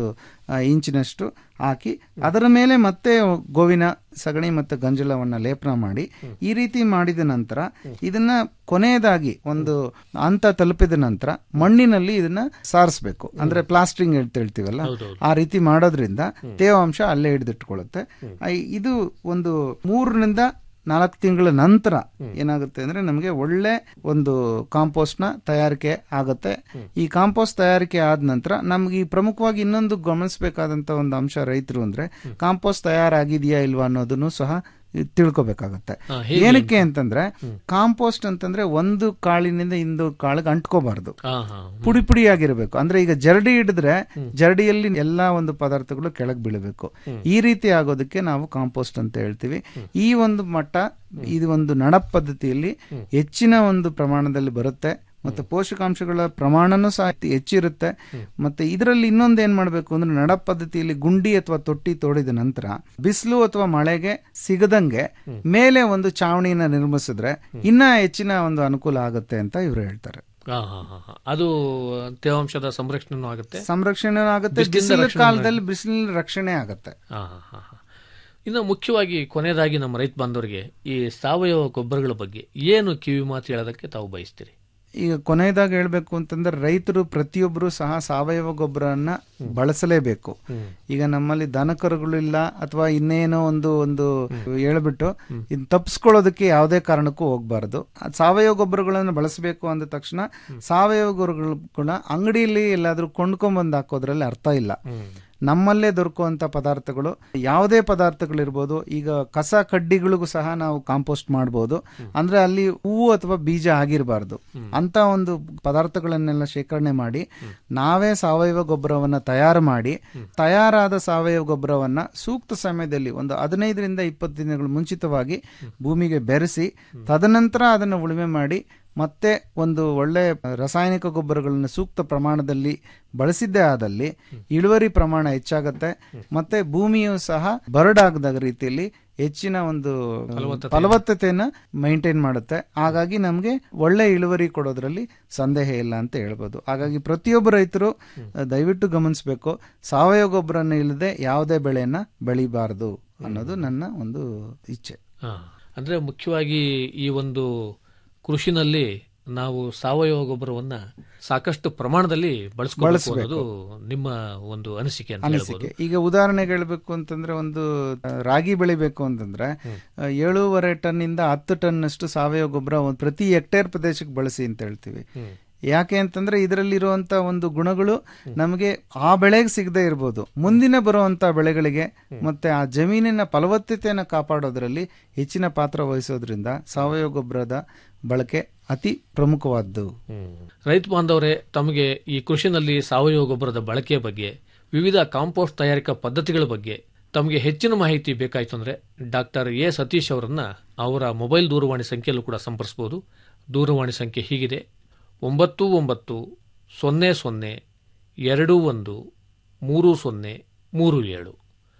ಆ, ಇಂಚಿನಷ್ಟು ಹಾಕಿ ಅದರ ಮೇಲೆ ಮತ್ತೆ ಗೋವಿನ ಸಗಣಿ ಮತ್ತು ಗಂಜಲವನ್ನ ಲೇಪನ ಮಾಡಿ ಈ ರೀತಿ ಮಾಡಿದ ನಂತರ ಇದನ್ನ ಕೊನೆಯದಾಗಿ ಒಂದು ಹಂತ ತಲುಪಿದ ನಂತರ ಮಣ್ಣಿನಲ್ಲಿ ಇದನ್ನ ಸಾರಿಸಬೇಕು ಅಂದ್ರೆ ಪ್ಲಾಸ್ಟ್ರಿಂಗ್ ಅಂತ ಹೇಳ್ತೀವಲ್ಲ ಆ ರೀತಿ ಮಾಡೋದ್ರಿಂದ ತೇವಾಂಶ ಅಲ್ಲೇ ಹಿಡಿದಿಟ್ಕೊಳ್ಳುತ್ತೆ ಆ, ಇದು ಒಂದು ಮೂರರಿಂದ ನಾಲ್ಕು ತಿಂಗಳ ನಂತರ ಏನಾಗುತ್ತೆ ಅಂದ್ರೆ ನಮಗೆ ಒಳ್ಳೆ ಒಂದು ಕಾಂಪೋಸ್ಟ್ ನ ತಯಾರಿಕೆ ಆಗುತ್ತೆ ಈ ಕಾಂಪೋಸ್ಟ್ ತಯಾರಿಕೆ ಆದ ನಂತರ ನಮ್ಗೆ ಈ ಪ್ರಮುಖವಾಗಿ ಇನ್ನೊಂದು ಗಮನಿಸಬೇಕಾದಂತ ಒಂದು ಅಂಶ ರೈತರು ಅಂದ್ರೆ ಕಾಂಪೋಸ್ಟ್ ತಯಾರಾಗಿದೆಯಾ ಇಲ್ವಾ ಅನ್ನೋದನ್ನು ಸಹ ತಿಳ್ಕೊಬೇಕಾಗತ್ತೆ ಹಾ, ಹೇಗೆ ಏನಕ್ಕೆ ಅಂತಂದ್ರೆ ಕಾಂಪೋಸ್ಟ್ ಅಂತಂದ್ರೆ ಒಂದು ಕಾಳಿನಿಂದ ಇಂದು ಕಾಳಿಗೆ ಅಂಟ್ಕೋಬಾರ್ದು ಹಾ ಹಾ ಪುಡಿ ಪುಡಿಯಾಗಿರ್ಬೇಕು ಅಂದ್ರೆ ಈಗ ಜರಡಿ ಹಿಡಿದ್ರೆ ಜರಡಿಯಲ್ಲಿ ಎಲ್ಲಾ ಒಂದು ಪದಾರ್ಥಗಳು ಕೆಳಗೆ ಬೀಳಬೇಕು ಈ ರೀತಿ ಆಗೋದಕ್ಕೆ ನಾವು ಕಾಂಪೋಸ್ಟ್ ಅಂತ ಹೇಳ್ತೀವಿ ಈ ಒಂದು ಮಟ್ಟ ಇದು ಒಂದು ನಡ ಪದ್ಧತಿಯಲ್ಲಿ ಹೆಚ್ಚಿನ ಒಂದು ಪ್ರಮಾಣದಲ್ಲಿ ಬರುತ್ತೆ ಮತ್ತೆ ಪೋಷಕಾಂಶಗಳ ಪ್ರಮಾಣನೂ ಸಹ ಹೆಚ್ಚಿರುತ್ತೆ ಮತ್ತೆ ಇದರಲ್ಲಿ ಇನ್ನೊಂದು ಏನ್ ಮಾಡಬೇಕು ಅಂದ್ರೆ ನಡ ಪದ್ಧತಿಯಲ್ಲಿ ಗುಂಡಿ ಅಥವಾ ತೊಟ್ಟಿ ತೋಡಿದ ನಂತರ ಬಿಸಿಲು ಅಥವಾ ಮಳೆಗೆ ಸಿಗದಂಗೆ ಮೇಲೆ ಒಂದು ಚಾವಣಿನ ನಿರ್ಮಿಸಿದ್ರೆ ಇನ್ನ ಹೆಚ್ಚಿನ ಒಂದು ಅನುಕೂಲ ಆಗುತ್ತೆ ಅಂತ ಇವರು ಹೇಳ್ತಾರೆ ಹಾ ಹಾ ಹಾ ಹಾ. ಅದು ತೇವಾಂಶದ ಸಂರಕ್ಷಣೆನೂ ಆಗುತ್ತೆ ಸಂರಕ್ಷಣೆ ಆಗುತ್ತೆ ಬಿಸಿಲಿಂದ ಬಿಸಿಲು ರಕ್ಷಣೆ ಕಾಲದಲ್ಲಿ ಬಿಸಿಲಿನ ರಕ್ಷಣೆ ಆಗುತ್ತೆ ಹಾ ಹಾ ಹಾ ಹಾ. ಇನ್ನು ಮುಖ್ಯವಾಗಿ ಕೊನೆಯದಾಗಿ ನಮ್ಮ ರೈತ ಬಾಂಧವರಿಗೆ ಈ ಸಾವಯವ ಗೊಬ್ಬರಗಳ ಬಗ್ಗೆ ಏನು ಕಿವಿ ಮಾತು ಹೇಳೋದಕ್ಕೆ ತಾವು ಬಯಸ್ತೀರಿ ಈಗ ಕೊನೆಯದಾಗಿ ಹೇಳ್ಬೇಕು ಅಂತಂದ್ರೆ ರೈತರು ಪ್ರತಿಯೊಬ್ಬರು ಸಹ ಸಾವಯವ ಗೊಬ್ಬರನ್ನ ಬಳಸಲೇಬೇಕು ಈಗ ನಮ್ಮಲ್ಲಿ ದನಕರುಗಳು ಇಲ್ಲ ಅಥವಾ ಇನ್ನೇನೋ ಒಂದು ಒಂದು ಹೇಳ್ಬಿಟ್ಟು ಇದ್ ತಪ್ಪಿಸ್ಕೊಳ್ಳೋದಕ್ಕೆ ಯಾವುದೇ ಕಾರಣಕ್ಕೂ ಹೋಗ್ಬಾರ್ದು ಅದ್ ಸಾವಯವ ಗೊಬ್ಬರಗಳನ್ನು ಬಳಸಬೇಕು ಅಂದ ತಕ್ಷಣ ಸಾವಯವ ಗೊಬ್ಬರಗಳ ಅಂಗಡಿಯಲ್ಲಿ ಎಲ್ಲಾದ್ರೂ ಕೊಂಡ್ಕೊಂಡ್ಬಂದು ಹಾಕೋದ್ರಲ್ಲಿ ಅರ್ಥ ಇಲ್ಲ ನಮ್ಮಲ್ಲೇ ದೊರಕುವಂತ ಪದಾರ್ಥಗಳು ಯಾವುದೇ ಪದಾರ್ಥಗಳಿರ್ಬೋದು ಈಗ ಕಸ ಕಡ್ಡಿಗಳಿಗೂ ಸಹ ನಾವು ಕಾಂಪೋಸ್ಟ್ ಮಾಡಬಹುದು ಅಂದ್ರೆ ಅಲ್ಲಿ ಹೂವು ಅಥವಾ ಬೀಜ ಆಗಿರಬಾರ್ದು ಅಂತ ಒಂದು ಪದಾರ್ಥಗಳನ್ನೆಲ್ಲ ಶೇಖರಣೆ ಮಾಡಿ ನಾವೇ ಸಾವಯವ ಗೊಬ್ಬರವನ್ನ ತಯಾರು ಮಾಡಿ ತಯಾರಾದ ಸಾವಯವ ಗೊಬ್ಬರವನ್ನ ಸೂಕ್ತ ಸಮಯದಲ್ಲಿ ಒಂದು ಹದಿನೈದರಿಂದ ಇಪ್ಪತ್ತು ದಿನಗಳು ಮುಂಚಿತವಾಗಿ ಭೂಮಿಗೆ ಬೆರೆಸಿ ತದನಂತರ ಅದನ್ನು ಉಳುಮೆ ಮಾಡಿ ಮತ್ತೆ ಒಂದು ಒಳ್ಳೆ ರಾಸಾಯನಿಕ ಗೊಬ್ಬರಗಳನ್ನು ಸೂಕ್ತ ಪ್ರಮಾಣದಲ್ಲಿ ಬಳಸಿದ್ದೇ ಆದಲ್ಲಿ ಇಳುವರಿ ಪ್ರಮಾಣ ಹೆಚ್ಚಾಗತ್ತೆ ಮತ್ತೆ ಭೂಮಿಯು ಸಹ ಬರಡಾಗದ ರೀತಿಯಲ್ಲಿ ಹೆಚ್ಚಿನ ಒಂದು ಫಲವತ್ತತೆಯನ್ನ ಮೈಂಟೈನ್ ಮಾಡುತ್ತೆ ಹಾಗಾಗಿ ನಮಗೆ ಒಳ್ಳೆ ಇಳುವರಿ ಕೊಡೋದ್ರಲ್ಲಿ ಸಂದೇಹ ಇಲ್ಲ ಅಂತ ಹೇಳ್ಬೋದು ಹಾಗಾಗಿ ಪ್ರತಿಯೊಬ್ಬ ರೈತರು ಅಹ್, ದಯವಿಟ್ಟು ಗಮನಿಸಬೇಕು ಸಾವಯವ ಗೊಬ್ಬರನ ಇಲ್ಲದೆ ಯಾವುದೇ ಬೆಳೆಯನ್ನ ಬೆಳಿಬಾರದು ಅನ್ನೋದು ನನ್ನ ಒಂದು ಇಚ್ಛೆ ಹಾ. ಅಂದ್ರೆ ಮುಖ್ಯವಾಗಿ ಈ ಒಂದು ಕೃಷಿನಲ್ಲಿ ನಾವು ಸಾವಯವ ಗೊಬ್ಬರವನ್ನ ಸಾಕಷ್ಟು ಪ್ರಮಾಣದಲ್ಲಿ ಬಳಸ್ಕೊಳ್ಬೇಕು ಅನ್ನೋದು ನಿಮ್ಮ ಒಂದು ಅನಿಸಿಕೆ ಅಂತ ಹೇಳ್ಬೋದು ಅನಿಸಿಕೆ ಈಗ ಉದಾಹರಣೆಗೆ ಹೇಳ್ಬೇಕು ಅಂತಂದ್ರೆ ಒಂದು ಆ, ರಾಗಿ ಬೆಳಿಬೇಕು ಅಂತಂದ್ರೆ ಆ, ಏಳೂವರೆ ಟನ್ ಇಂದ ಹತ್ತು ಟನ್ ಅಷ್ಟು ಸಾವಯವ ಗೊಬ್ಬರ ಒಂದ್ ಪ್ರತಿ ಹೆಕ್ಟೇರ್ ಪ್ರದೇಶಕ್ಕೆ ಬಳಸಿ ಅಂತ ಹೇಳ್ತೀವಿ ಯಾಕೆ ಅಂತಂದ್ರೆ ಇದರಲ್ಲಿರುವಂತ ಒಂದು ಗುಣಗಳು ನಮಗೆ ಆ ಬೆಳೆಗೆ ಸಿಗದೆ ಇರ್ಬೋದು ಮುಂದಿನ ಬರುವಂತ ಬೆಳೆಗಳಿಗೆ ಮತ್ತೆ ಆ ಜಮೀನಿನ ಫಲವತ್ತತೆಯನ್ನು ಕಾಪಾಡೋದ್ರಲ್ಲಿ ಹೆಚ್ಚಿನ ಪಾತ್ರ ವಹಿಸೋದ್ರಿಂದ ಸಾವಯವ ಗೊಬ್ಬರದ ಬಳಕೆ ಅತಿ ಪ್ರಮುಖವಾದ್ದು ರೈತ ಬಾಂಧವರೇ ತಮಗೆ ಈ ಕೃಷಿನಲ್ಲಿ ಸಾವಯವ ಗೊಬ್ಬರದ ಬಳಕೆಯ ಬಗ್ಗೆ ವಿವಿಧ ಕಾಂಪೋಸ್ಟ್ ತಯಾರಿಕಾ ಪದ್ಧತಿಗಳ ಬಗ್ಗೆ ತಮಗೆ ಹೆಚ್ಚಿನ ಮಾಹಿತಿ ಬೇಕಾಯಿತು ಅಂದ್ರೆ ಡಾಕ್ಟರ್ ಎ ಸತೀಶ್ ಅವರನ್ನ ಅವರ ಮೊಬೈಲ್ ದೂರವಾಣಿ ಸಂಖ್ಯೆಯಲ್ಲೂ ಕೂಡ ಸಂಪರ್ಸಬಹುದು ದೂರವಾಣಿ ಸಂಖ್ಯೆ ಹೀಗಿದೆ ಒಂಬತ್ತು ಒಂಬತ್ತು ಸೊನ್ನೆ ಸೊನ್ನೆ ಎರಡು ಒಂದು ಮೂರು ಸೊನ್ನೆ ಮೂರು ಏಳು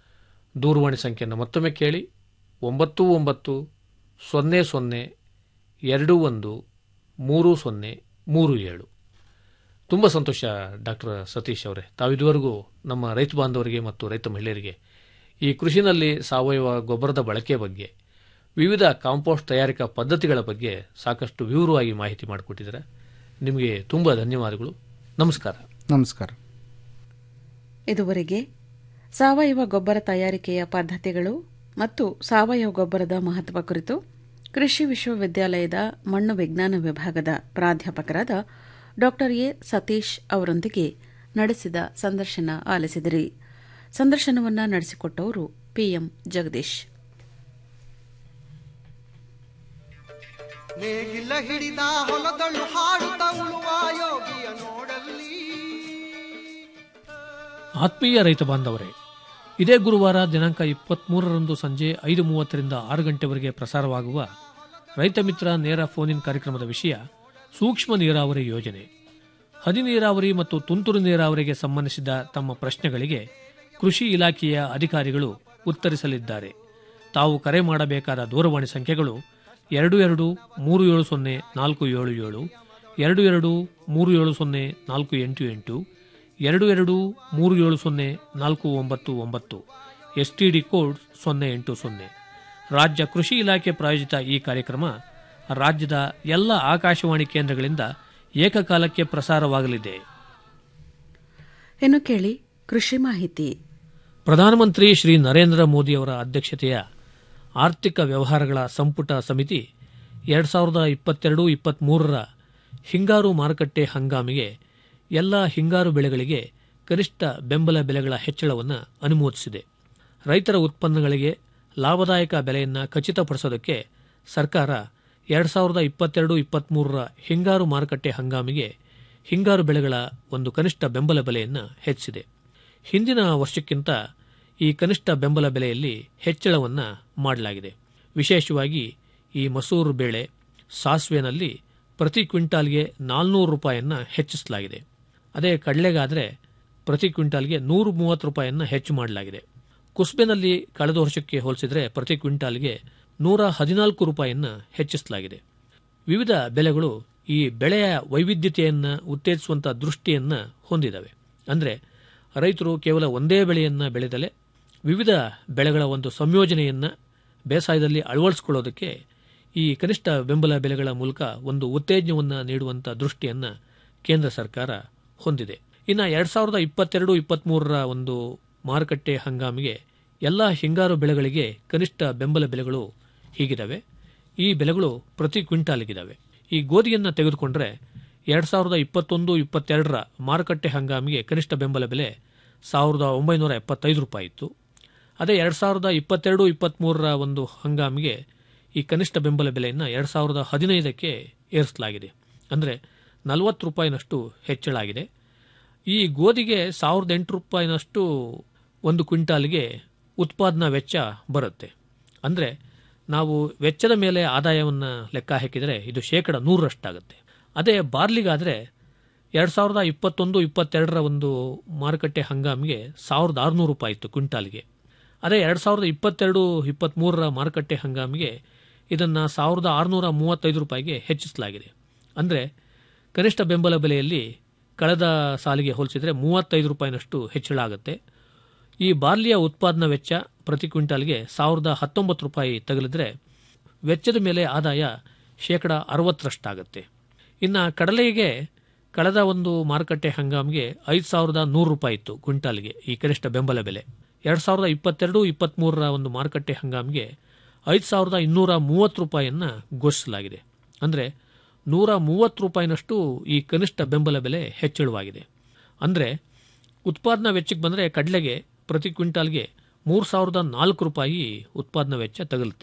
ದೂರವಾಣಿ ಸಂಖ್ಯೆಯನ್ನು ಮತ್ತೊಮ್ಮೆ ಕೇಳಿ ಒಂಬತ್ತು ಒಂಬತ್ತು ಸೊನ್ನೆ ಸೊನ್ನೆ ಎರಡು ಒಂದು ಮೂರು ಸೊನ್ನೆ ಮೂರು ಏಳು ತುಂಬ ಸಂತೋಷ ಡಾಕ್ಟರ್ ಸತೀಶ್ ಅವರೇ ತಾವಿದುವರೆಗೂ ನಮ್ಮ ರೈತ ಬಾಂಧವರಿಗೆ ಮತ್ತು ರೈತ ಮಹಿಳೆಯರಿಗೆ ಈ ಕೃಷಿನಲ್ಲಿ ಸಾವಯವ ಗೊಬ್ಬರದ ಬಳಕೆ ಬಗ್ಗೆ ವಿವಿಧ ಕಾಂಪೋಸ್ಟ್ ತಯಾರಿಕಾ ಪದ್ಧತಿಗಳ ಬಗ್ಗೆ ಸಾಕಷ್ಟು ವಿವರವಾಗಿ ಮಾಹಿತಿ ಮಾಡಿಕೊಟ್ಟಿದ್ದಾರೆ ನಿಮಗೆ ತುಂಬ ಧನ್ಯವಾದಗಳು ನಮಸ್ಕಾರ ನಮಸ್ಕಾರ ಇದುವರೆಗೆ ಸಾವಯವ ಗೊಬ್ಬರ ತಯಾರಿಕೆಯ ಪದ್ಧತಿಗಳು ಮತ್ತು ಸಾವಯವ ಗೊಬ್ಬರದ ಮಹತ್ವ ಕುರಿತು ಕೃಷಿ ವಿಶ್ವವಿದ್ಯಾಲಯದ ಮಣ್ಣು ವಿಜ್ಞಾನ ವಿಭಾಗದ ಪ್ರಾಧ್ಯಾಪಕರಾದ ಡಾ ಎ ಸತೀಶ್ ಅವರೊಂದಿಗೆ ನಡೆಸಿದ ಸಂದರ್ಶನ ಆಲಿಸಿದಿರಿ ಸಂದರ್ಶನವನ್ನ ನಡೆಸಿಕೊಟ್ಟವರು ಪಿಎಂ ಜಗದೀಶ್ ನೇಗಿಲ ಹಿಡಿದ ಹೊಲದಳು ಹಾಡುತ್ತ ಉಳುವ ಯೋಗಿಯ ನೋಡಲ್ಲಿ ಆತ್ಮೀಯ ರೈತ ಬಾಂಧವರೇ ಇದೇ ಗುರುವಾರ ದಿನಾಂಕ ಇಪ್ಪತ್ಮೂರರಂದು ಸಂಜೆ ಐದು ಮೂವತ್ತರಿಂದ ಆರು ಗಂಟೆವರೆಗೆ ಪ್ರಸಾರವಾಗುವ ರೈತ ಮಿತ್ರ ನೇರ ಫೋನ್ ಇನ್ ಕಾರ್ಯಕ್ರಮದ ವಿಷಯ ಸೂಕ್ಷ್ಮ ನೀರಾವರಿ ಯೋಜನೆ ಹನಿ ನೀರಾವರಿ ಮತ್ತು ತುಂತುರು ನೀರಾವರಿಗೆ ಸಂಬಂಧಿಸಿದ ತಮ್ಮ ಪ್ರಶ್ನೆಗಳಿಗೆ ಕೃಷಿ ಇಲಾಖೆಯ ಅಧಿಕಾರಿಗಳು ಉತ್ತರಿಸಲಿದ್ದಾರೆ ತಾವು ಕರೆ ಮಾಡಬೇಕಾದ ದೂರವಾಣಿ ಸಂಖ್ಯೆಗಳು ಎರಡು ಎರಡು ಮೂರು ಏಳು ಸೊನ್ನೆ ನಾಲ್ಕು ಏಳು ಏಳು ಎರಡು ಎರಡು ಮೂರು ಏಳು ಸೊನ್ನೆ ನಾಲ್ಕು ಎಂಟು ಎಂಟು ಎರಡು ಎರಡು ಮೂರು ಏಳು ಸೊನ್ನೆ ನಾಲ್ಕು ಒಂಬತ್ತು ಒಂಬತ್ತು ಎಸ್ಟಿಡಿ ಕೋಡ್ ಸೊನ್ನೆ ಎಂಟು ಸೊನ್ನೆ ರಾಜ್ಯ ಕೃಷಿ ಇಲಾಖೆ ಪ್ರಾಯೋಜಿತ ಈ ಕಾರ್ಯಕ್ರಮ ರಾಜ್ಯದ ಎಲ್ಲ ಆಕಾಶವಾಣಿ ಕೇಂದ್ರಗಳಿಂದ ಏಕಕಾಲಕ್ಕೆ ಪ್ರಸಾರವಾಗಲಿದೆ ಇನ್ನು ಕೇಳಿ ಕೃಷಿ ಮಾಹಿತಿ ಪ್ರಧಾನಮಂತ್ರಿ ಶ್ರೀ ನರೇಂದ್ರ ಮೋದಿಯವರ ಅಧ್ಯಕ್ಷತೆಯ ಆರ್ಥಿಕ ವ್ಯವಹಾರಗಳ ಸಂಪುಟ ಸಮಿತಿ ಎರಡು ಸಾವಿರದ ಇಪ್ಪತ್ತೆರಡು ಇಪ್ಪತ್ತ್ಮೂರರ ಹಿಂಗಾರು ಮಾರುಕಟ್ಟೆ ಹಂಗಾಮಿಗೆ ಎಲ್ಲ ಹಿಂಗಾರು ಬೆಳೆಗಳಿಗೆ ಕನಿಷ್ಠ ಬೆಂಬಲ ಬೆಲೆಗಳ ಹೆಚ್ಚಳವನ್ನು ಅನುಮೋದಿಸಿದೆ ರೈತರ ಉತ್ಪನ್ನಗಳಿಗೆ ಲಾಭದಾಯಕ ಬೆಲೆಯನ್ನು ಖಚಿತಪಡಿಸೋದಕ್ಕೆ ಸರ್ಕಾರ ಎರಡು ಸಾವಿರದ ಇಪ್ಪತ್ತೆರಡು ಇಪ್ಪತ್ತ್ಮೂರರ ಹಿಂಗಾರು ಮಾರುಕಟ್ಟೆ ಹಂಗಾಮಿಗೆ ಹಿಂಗಾರು ಬೆಳೆಗಳ ಒಂದು ಕನಿಷ್ಠ ಬೆಂಬಲ ಬೆಲೆಯನ್ನು ಹೆಚ್ಚಿಸಿದೆ ಹಿಂದಿನ ವರ್ಷಕ್ಕಿಂತ ಈ ಕನಿಷ್ಠ ಬೆಂಬಲ ಬೆಲೆಯಲ್ಲಿ ಹೆಚ್ಚಳವನ್ನು ಮಾಡಲಾಗಿದೆ ವಿಶೇಷವಾಗಿ ಈ ಮಸೂರು ಬೇಳೆ ಸಾಸಿವೆನಲ್ಲಿ ಪ್ರತಿ ಕ್ವಿಂಟಾಲ್ಗೆ ನಾಲ್ನೂರು ರೂಪಾಯಿಯನ್ನು ಹೆಚ್ಚಿಸಲಾಗಿದೆ ಅದೇ ಕಡಲೆಗಾದರೆ ಪ್ರತಿ ಕ್ವಿಂಟಾಲ್ಗೆ ನೂರು ಮೂವತ್ತು ರೂಪಾಯಿಯನ್ನು ಹೆಚ್ಚು ಮಾಡಲಾಗಿದೆ ಕುಸ್ಬೆನಲ್ಲಿ ಕಳೆದ ವರ್ಷಕ್ಕೆ ಹೋಲಿಸಿದರೆ ಪ್ರತಿ ಕ್ವಿಂಟಾಲ್ಗೆ ನೂರ ಹದಿನಾಲ್ಕು ರೂಪಾಯಿಯನ್ನು ಹೆಚ್ಚಿಸಲಾಗಿದೆ ವಿವಿಧ ಬೆಲೆಗಳು ಈ ಬೆಳೆಯ ವೈವಿಧ್ಯತೆಯನ್ನು ಉತ್ತೇಜಿಸುವಂಥ ದೃಷ್ಟಿಯನ್ನು ಹೊಂದಿದವೆ ಅಂದರೆ ರೈತರು ಕೇವಲ ಒಂದೇ ಬೆಳೆಯನ್ನು ಬೆಳೆದಲೆ ವಿವಿಧ ಬೆಳೆಗಳ ಒಂದು ಸಂಯೋಜನೆಯನ್ನು ಬೇಸಾಯದಲ್ಲಿ ಅಳವಡಿಸಿಕೊಳ್ಳೋದಕ್ಕೆ ಈ ಕನಿಷ್ಠ ಬೆಂಬಲ ಬೆಲೆಗಳ ಮೂಲಕ ಒಂದು ಉತ್ತೇಜನವನ್ನು ನೀಡುವಂಥ ದೃಷ್ಟಿಯನ್ನು ಕೇಂದ್ರ ಸರ್ಕಾರ ಹೊಂದಿದೆ ಇನ್ನು ಎರಡು ಸಾವಿರದ ಇಪ್ಪತ್ತೆರಡು ಇಪ್ಪತ್ತ್ಮೂರರ ಒಂದು ಮಾರುಕಟ್ಟೆ ಹಂಗಾಮಿಗೆ ಎಲ್ಲ ಹಿಂಗಾರು ಬೆಳೆಗಳಿಗೆ ಕನಿಷ್ಠ ಬೆಂಬಲ ಬೆಲೆಗಳು ಹೀಗಿದ್ದಾವೆ ಈ ಬೆಲೆಗಳು ಪ್ರತಿ ಕ್ವಿಂಟಾಲ್ಗಿದ್ದಾವೆ ಈ ಗೋಧಿಯನ್ನು ತೆಗೆದುಕೊಂಡ್ರೆ ಎರಡು ಸಾವಿರದ ಇಪ್ಪತ್ತೊಂದು ಇಪ್ಪತ್ತೆರಡರ ಮಾರುಕಟ್ಟೆ ಹಂಗಾಮಿಗೆ ಕನಿಷ್ಠ ಬೆಂಬಲ ಬೆಲೆ ಸಾವಿರದ ಒಂಬೈನೂರ ಎಪ್ಪತ್ತೈದು ರೂಪಾಯಿ ಇತ್ತು ಅದೇ ಎರಡು ಸಾವಿರದ ಇಪ್ಪತ್ತೆರಡು ಇಪ್ಪತ್ತ್ಮೂರರ ಒಂದು ಹಂಗಾಮಿಗೆ ಈ ಕನಿಷ್ಠ ಬೆಂಬಲ ಬೆಲೆಯನ್ನು ಎರಡು ಸಾವಿರದ ಹದಿನೈದಕ್ಕೆ ಏರಿಸಲಾಗಿದೆ ಅಂದರೆ ನಲವತ್ತು ರೂಪಾಯಿನಷ್ಟು ಹೆಚ್ಚಳ ಆಗಿದೆ ಈ ಗೋಧಿಗೆ ಸಾವಿರದ ಎಂಟು ರೂಪಾಯಿನಷ್ಟು ಒಂದು ಕ್ವಿಂಟಾಲ್ಗೆ ಉತ್ಪಾದನಾ ವೆಚ್ಚ ಬರುತ್ತೆ ಅಂದರೆ ನಾವು ವೆಚ್ಚದ ಮೇಲೆ ಆದಾಯವನ್ನು ಲೆಕ್ಕ ಹಾಕಿದರೆ ಇದು ಶೇಕಡ ನೂರರಷ್ಟಾಗುತ್ತೆ ಅದೇ ಬಾರ್ಲಿಗಾದರೆ ಎರಡು ಸಾವಿರದ ಇಪ್ಪತ್ತೊಂದು ಇಪ್ಪತ್ತೆರಡರ ಒಂದು ಮಾರುಕಟ್ಟೆ ಹಂಗಾಮಿಗೆ ಸಾವಿರದ ಆರುನೂರು ರೂಪಾಯಿ ಇತ್ತು ಕ್ವಿಂಟಾಲ್ಗೆ ಅದೇ ಎರಡು ಸಾವಿರದ ಇಪ್ಪತ್ತೆರಡು ಇಪ್ಪತ್ತ್ಮೂರರ ಮಾರುಕಟ್ಟೆ ಹಂಗಾಮಿಗೆ ಇದನ್ನು ಸಾವಿರದ ಆರುನೂರ ಮೂವತ್ತೈದು ರೂಪಾಯಿಗೆ ಹೆಚ್ಚಿಸಲಾಗಿದೆ ಅಂದರೆ ಕನಿಷ್ಠ ಬೆಂಬಲ ಬೆಲೆಯಲ್ಲಿ ಕಳೆದ ಸಾಲಿಗೆ ಹೋಲಿಸಿದರೆ ಮೂವತ್ತೈದು ರೂಪಾಯಿನಷ್ಟು ಹೆಚ್ಚಳ ಆಗುತ್ತೆ ಈ ಬಾರ್ಲಿಯ ಉತ್ಪಾದನಾ ವೆಚ್ಚ ಪ್ರತಿ ಕ್ವಿಂಟಾಲ್ಗೆ ಸಾವಿರದ ಹತ್ತೊಂಬತ್ತು ರೂಪಾಯಿ ತಗಲಿದ್ರೆ ವೆಚ್ಚದ ಮೇಲೆ ಆದಾಯ ಶೇಕಡ ಅರವತ್ತರಷ್ಟಾಗುತ್ತೆ ಇನ್ನು ಕಡಲೆಗೆ ಕಳೆದ ಒಂದು ಮಾರುಕಟ್ಟೆ ಹಂಗಾಮಿಗೆ ಐದು ಸಾವಿರದ ನೂರು ರೂಪಾಯಿ ಇತ್ತು ಕ್ವಿಂಟಾಲ್ಗೆ ಈ ಕನಿಷ್ಠ ಬೆಂಬಲ ಬೆಲೆ ಎರಡು ಸಾವಿರದ ಇಪ್ಪತ್ತೆರಡು ಇಪ್ಪತ್ತ್ಮೂರರ ಒಂದು ಮಾರುಕಟ್ಟೆ ಹಂಗಾಮಿಗೆ ಐದು ಸಾವಿರದ ಇನ್ನೂರ ಮೂವತ್ತು ರೂಪಾಯಿಯನ್ನು ಘೋಷಿಸಲಾಗಿದೆ ಅಂದರೆ ನೂರ ಮೂವತ್ತು ರೂಪಾಯಿನಷ್ಟು ಈ ಕನಿಷ್ಠ ಬೆಂಬಲ ಬೆಲೆ ಹೆಚ್ಚಳವಾಗಿದೆ ಅಂದರೆ ಉತ್ಪಾದನಾ ವೆಚ್ಚಕ್ಕೆ ಬಂದರೆ ಕಡಲೆಗೆ ಪ್ರತಿ ಕ್ವಿಂಟಾಲ್ಗೆ ಮೂರು ಸಾವಿರದ ನಾಲ್ಕು ರೂಪಾಯಿ ಉತ್ಪಾದನಾ ವೆಚ್ಚ ತಗಲುತ್ತೆ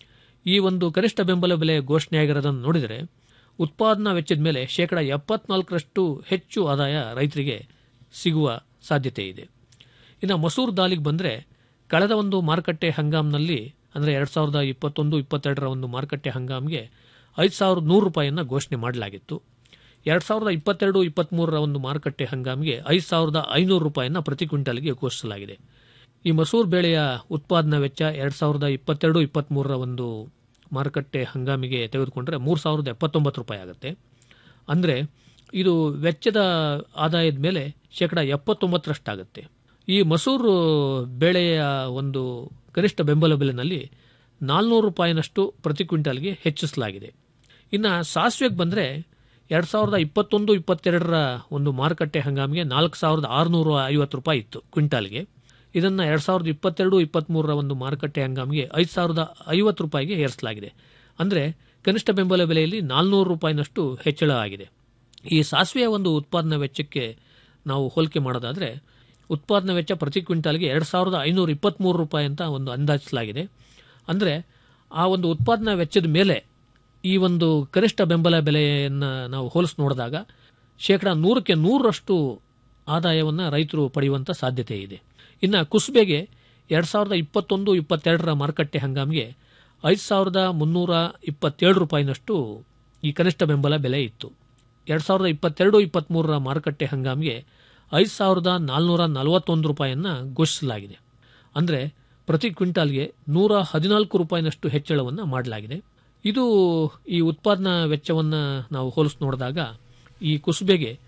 ಈ ಒಂದು ಕನಿಷ್ಠ ಬೆಂಬಲ ಬೆಲೆ ಘೋಷಣೆಯಾಗಿರೋದನ್ನು ನೋಡಿದರೆ ಉತ್ಪಾದನಾ ವೆಚ್ಚದ ಮೇಲೆ ಶೇಕಡ ಎಪ್ಪತ್ನಾಲ್ಕರಷ್ಟು ಹೆಚ್ಚು ಆದಾಯ ರೈತರಿಗೆ ಸಿಗುವ ಸಾಧ್ಯತೆ ಇದೆ ಇನ್ನು ಮಸೂರು ದಾಲಿಗೆ ಬಂದರೆ ಕಳೆದ ಒಂದು ಮಾರುಕಟ್ಟೆ ಹಂಗಾಮ್ನಲ್ಲಿ ಅಂದರೆ ಎರಡು ಸಾವಿರದ ಇಪ್ಪತ್ತೊಂದು ಇಪ್ಪತ್ತೆರಡರ ಒಂದು ಮಾರುಕಟ್ಟೆ ಹಂಗಾಮ್ಗೆ ಐದು ಸಾವಿರದ ನೂರು ರೂಪಾಯಿಯನ್ನು ಘೋಷಣೆ ಮಾಡಲಾಗಿತ್ತು ಎರಡು ಸಾವಿರದ ಇಪ್ಪತ್ತೆರಡು ಇಪ್ಪತ್ತ್ಮೂರರ ಒಂದು ಮಾರುಕಟ್ಟೆ ಹಂಗಾಮಿಗೆ ಐದು ಸಾವಿರದ ಐನೂರು ರೂಪಾಯಿಯನ್ನು ಪ್ರತಿ ಕ್ವಿಂಟಲ್ಗೆ ಘೋಷಿಸಲಾಗಿದೆ ಈ ಮಸೂರು ಬೇಳೆಯ ಉತ್ಪಾದನಾ ವೆಚ್ಚ ಎರಡು ಸಾವಿರದ ಇಪ್ಪತ್ತೆರಡು ಇಪ್ಪತ್ತ್ಮೂರರ ಒಂದು ಮಾರುಕಟ್ಟೆ ಹಂಗಾಮಿಗೆ ತೆಗೆದುಕೊಂಡ್ರೆ ಮೂರು ಸಾವಿರದ ಎಪ್ಪತ್ತೊಂಬತ್ತು ರೂಪಾಯಿ ಆಗುತ್ತೆ ಅಂದರೆ ಇದು ವೆಚ್ಚದ ಆದಾಯದ ಮೇಲೆ ಶೇಕಡ ಎಪ್ಪತ್ತೊಂಬತ್ತರಷ್ಟಾಗುತ್ತೆ ಈ ಮಸೂರು ಬೇಳೆಯ ಒಂದು ಕನಿಷ್ಠ ಬೆಂಬಲ ಬೆಲೆನಲ್ಲಿ ನಾಲ್ನೂರು ರೂಪಾಯಿನಷ್ಟು ಪ್ರತಿ ಕ್ವಿಂಟಾಲ್ಗೆ ಹೆಚ್ಚಿಸಲಾಗಿದೆ ಇನ್ನು ಸಾಸಿವೆಗೆ ಬಂದರೆ ಎರಡು ಸಾವಿರದ ಇಪ್ಪತ್ತೊಂದು ಇಪ್ಪತ್ತೆರಡರ ಒಂದು ಮಾರುಕಟ್ಟೆ ಹಂಗಾಮಿಗೆ ನಾಲ್ಕು ಸಾವಿರದ ಆರುನೂರ ಐವತ್ತು ರೂಪಾಯಿ ಇತ್ತು ಕ್ವಿಂಟಾಲ್ಗೆ ಇದನ್ನು ಎರಡು ಸಾವಿರದ ಇಪ್ಪತ್ತೆರಡು ಇಪ್ಪತ್ತ್ಮೂರರ ಒಂದು ಮಾರುಕಟ್ಟೆ ಹಂಗಾಮಿಗೆ ಐದು ಸಾವಿರದ ಐವತ್ತು ರೂಪಾಯಿಗೆ ಏರಿಸಲಾಗಿದೆ ಅಂದರೆ ಕನಿಷ್ಠ ಬೆಂಬಲ ಬೆಲೆಯಲ್ಲಿ ನಾಲ್ನೂರು ರೂಪಾಯಿನಷ್ಟು ಹೆಚ್ಚಳ ಆಗಿದೆ ಈ ಸಾಸಿವೆಯ ಒಂದು ಉತ್ಪಾದನಾ ವೆಚ್ಚಕ್ಕೆ ನಾವು ಹೋಲಿಕೆ ಮಾಡೋದಾದರೆ ಉತ್ಪಾದನಾ ವೆಚ್ಚ ಪ್ರತಿ ಕ್ವಿಂಟಾಲ್ಗೆ ಎರಡು ಸಾವಿರದ ಐನೂರ ಇಪ್ಪತ್ತ್ಮೂರು ರೂಪಾಯಿ ಅಂತ ಒಂದು ಅಂದಾಜಿಸಲಾಗಿದೆ ಅಂದರೆ ಆ ಒಂದು ಉತ್ಪಾದನಾ ವೆಚ್ಚದ ಮೇಲೆ ಈ ಒಂದು ಕನಿಷ್ಠ ಬೆಂಬಲ ಬೆಲೆಯನ್ನು ನಾವು ಹೋಲಿಸಿ ನೋಡಿದಾಗ ಶೇಕಡ ನೂರಕ್ಕೆ ನೂರರಷ್ಟು ಆದಾಯವನ್ನು ರೈತರು ಪಡೆಯುವಂಥ ಸಾಧ್ಯತೆ ಇದೆ ಇನ್ನು ಕುಸ್ಬೆಗೆ ಎರಡು ಸಾವಿರದ ಇಪ್ಪತ್ತೊಂದು ಇಪ್ಪತ್ತೆರಡರ ಮಾರುಕಟ್ಟೆ ಹಂಗಾಮಿಗೆ ಐದು ಸಾವಿರದ ಮುನ್ನೂರ ಇಪ್ಪತ್ತೇಳು ರೂಪಾಯಿನಷ್ಟು ಈ ಕನಿಷ್ಠ ಬೆಂಬಲ ಬೆಲೆ ಇತ್ತು ಎರಡು ಸಾವಿರದ ಇಪ್ಪತ್ತೆರಡು ಇಪ್ಪತ್ತ್ಮೂರರ ಮಾರುಕಟ್ಟೆ ಹಂಗಾಮಿಗೆ ಐದು ಸಾವಿರದ ನಾಲ್ನೂರ ನಲವತ್ತೊಂದು ರೂಪಾಯಿಯನ್ನು ಘೋಷಿಸಲಾಗಿದೆ ಅಂದರೆ ಪ್ರತಿ ಕ್ವಿಂಟಾಲ್ಗೆ ನೂರ ಹದಿನಾಲ್ಕು ರೂಪಾಯಿನಷ್ಟು ಹೆಚ್ಚಳವನ್ನು ಮಾಡಲಾಗಿದೆ ಇದು ಈ ಉತ್ಪಾದನಾ ವೆಚ್ಚವನ್ನು ನಾವು ಹೋಲಿಸಿ ನೋಡಿದಾಗ ಈ ಕುಸುಬೆಗೆ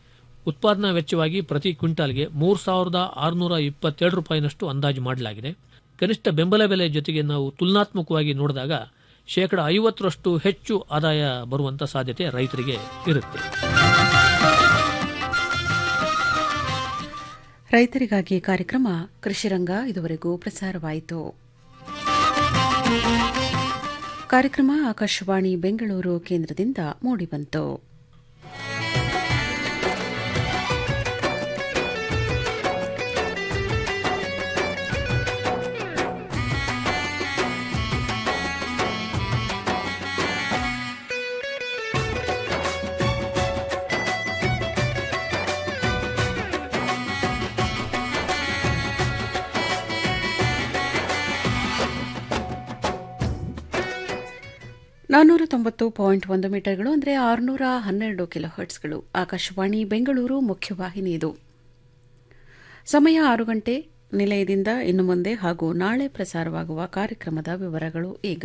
ಉತ್ಪಾದನಾ ವೆಚ್ಚವಾಗಿ ಪ್ರತಿ ಕ್ವಿಂಟಾಲ್ಗೆ ಮೂರು ಸಾವಿರದ ಆರುನೂರ ಇಪ್ಪತ್ತೆರಡು ರೂಪಾಯಿನಷ್ಟು ಅಂದಾಜು ಮಾಡಲಾಗಿದೆ ಕನಿಷ್ಠ ಬೆಂಬಲ ಬೆಲೆ ಜೊತೆಗೆ ನಾವು ತುಲನಾತ್ಮಕವಾಗಿ ನೋಡಿದಾಗ ಶೇಕಡ ಐವತ್ತರಷ್ಟು ಹೆಚ್ಚು ಆದಾಯ ಬರುವಂತ ಸಾಧ್ಯತೆ ರೈತರಿಗೆ ಇರುತ್ತೆ ರೈತರಿಗಾಗಿ ಕಾರ್ಯಕ್ರಮ ಕೃಷಿರಂಗ ಇದುವರೆಗೂ ಪ್ರಸಾರವಾಯಿತು ಕಾರ್ಯಕ್ರಮ ಆಕಾಶವಾಣಿ ಬೆಂಗಳೂರು ಕೇಂದ್ರದಿಂದ ಮೂಡಿಬಂತು ನಾನ್ನೂರ ತೊಂಬತ್ತು ಪಾಯಿಂಟ್ ಒಂದು ಮೀಟರ್ಗಳು ಅಂದರೆ ಆರುನೂರ ಹನ್ನೆರಡು ಕಿಲೋ ಹರ್ಟ್ಸ್ಗಳು ಆಕಾಶವಾಣಿ ಬೆಂಗಳೂರು ಮುಖ್ಯವಾಹಿನಿ ಇದು ಸಮಯ ಆರು ಗಂಟೆ ನಿಲಯದಿಂದ ಇನ್ನು ಮುಂದೆ ಹಾಗೂ ನಾಳೆ ಪ್ರಸಾರವಾಗುವ ಕಾರ್ಯಕ್ರಮದ ವಿವರಗಳು ಈಗ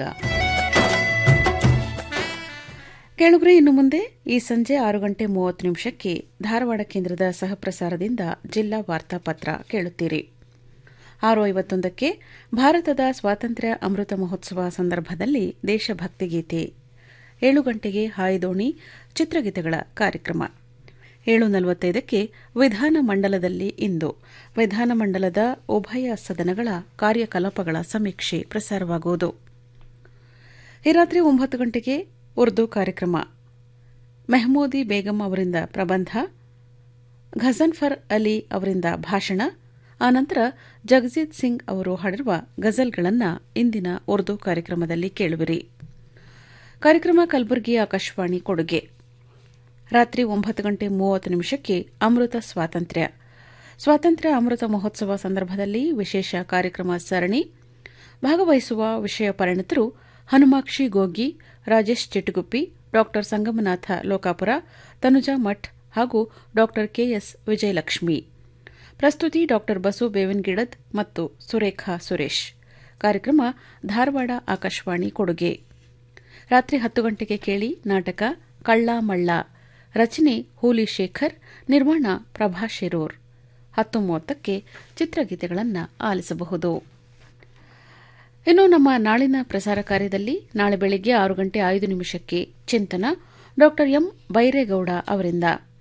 ಕೇಳುಗ್ರೆ ಇನ್ನು ಮುಂದೆ ಈ ಸಂಜೆ ಆರು ಗಂಟೆ ಮೂವತ್ತು ನಿಮಿಷಕ್ಕೆ ಧಾರವಾಡ ಕೇಂದ್ರದ ಸಹಪ್ರಸಾರದಿಂದ ಜಿಲ್ಲಾ ವಾರ್ತಾಪತ್ರ ಕೇಳುತ್ತೀರಿ ಆರು ಐವತ್ತೊಂದಕ್ಕೆ ಭಾರತದ ಸ್ವಾತಂತ್ರ್ಯ ಅಮೃತ ಮಹೋತ್ಸವ ಸಂದರ್ಭದಲ್ಲಿ ದೇಶಭಕ್ತಿ ಗೀತೆ ಏಳು ಗಂಟೆಗೆ ಹಾಯ್ದೋಣಿ ಚಿತ್ರಗೀತೆಗಳ ಕಾರ್ಯಕ್ರಮ ಏಳು ನಲವತ್ತೈದಕ್ಕೆ ವಿಧಾನಮಂಡಲದಲ್ಲಿ ಇಂದು ವಿಧಾನಮಂಡಲದ ಉಭಯ ಸದನಗಳ ಕಾರ್ಯಕಲಾಪಗಳ ಸಮೀಕ್ಷೆ ಪ್ರಸಾರವಾಗುವುದು ಈ ರಾತ್ರಿ ಒಂಬತ್ತು ಗಂಟೆಗೆ ಉರ್ದು ಕಾರ್ಯಕ್ರಮ ಮೆಹಮೂದಿ ಬೇಗಂ ಅವರಿಂದ ಪ್ರಬಂಧ ಘಜನ್ಫರ್ ಅಲಿ ಅವರಿಂದ ಭಾಷಣ ಆನಂತರ ಜಗಜೀತ್ ಸಿಂಗ್ ಅವರು ಹಾಡಿರುವ ಗಜಲ್ಗಳನ್ನು ಇಂದಿನ ಉರ್ದು ಕಾರ್ಯಕ್ರಮದಲ್ಲಿ ಕೇಳುವಿರಿ ಕಾರ್ಯಕ್ರಮ ಕಲಬುರಗಿ ಆಕಾಶವಾಣಿ ಕೊಡುಗೆ ರಾತ್ರಿ ಒಂಬತ್ತು ಗಂಟೆ ಮೂವತ್ತು ನಿಮಿಷಕ್ಕೆ ಅಮೃತ ಸ್ವಾತಂತ್ರ್ಯ ಸ್ವಾತಂತ್ರ್ಯ ಅಮೃತ ಮಹೋತ್ಸವ ಸಂದರ್ಭದಲ್ಲಿ ವಿಶೇಷ ಕಾರ್ಯಕ್ರಮ ಸರಣಿ ಭಾಗವಹಿಸುವ ವಿಷಯ ಪರಿಣಿತರು ಹನುಮಾಕ್ಷಿ ಗೋಗಿ ರಾಜೇಶ್ ಚಿಟಗುಪ್ಪಿ ಡಾ ಸಂಗಮನಾಥ ಲೋಕಾಪುರ ತನುಜಾ ಮಠ್ ಹಾಗೂ ಡಾ ಕೆಎಸ್ ವಿಜಯಲಕ್ಷ್ಮಿ ಪ್ರಸ್ತುತಿ ಡಾ ಬಸು ಬೇವನ್ಗಿಡದ್ ಮತ್ತು ಸುರೇಖಾ ಸುರೇಶ್ ಕಾರ್ಯಕ್ರಮ ಧಾರವಾಡ ಆಕಾಶವಾಣಿ ಕೊಡುಗೆ ರಾತ್ರಿ ಹತ್ತು ಗಂಟೆಗೆ ಕೇಳಿ ನಾಟಕ ಕಳ್ಳ ಮಳ್ಳ ರಚನೆ ಹೂಲಿ ಶೇಖರ್ ನಿರ್ಮಾಣ ಪ್ರಭಾ ಶಿರೂರ್ ಹತ್ತು ಮೂವತ್ತಕ್ಕೆ ಚಿತ್ರಗೀತೆಗಳನ್ನು ಆಲಿಸಬಹುದು ಇನ್ನು ನಮ್ಮ ನಾಳಿನ ಪ್ರಸಾರ ಕಾರ್ಯದಲ್ಲಿ ನಾಳೆ ಬೆಳಗ್ಗೆ ಆರು ಗಂಟೆ ಐದು ನಿಮಿಷಕ್ಕೆ ಚಿಂತನ ಡಾ ಎಂ ಬೈರೇಗೌಡ ಅವರಿಂದ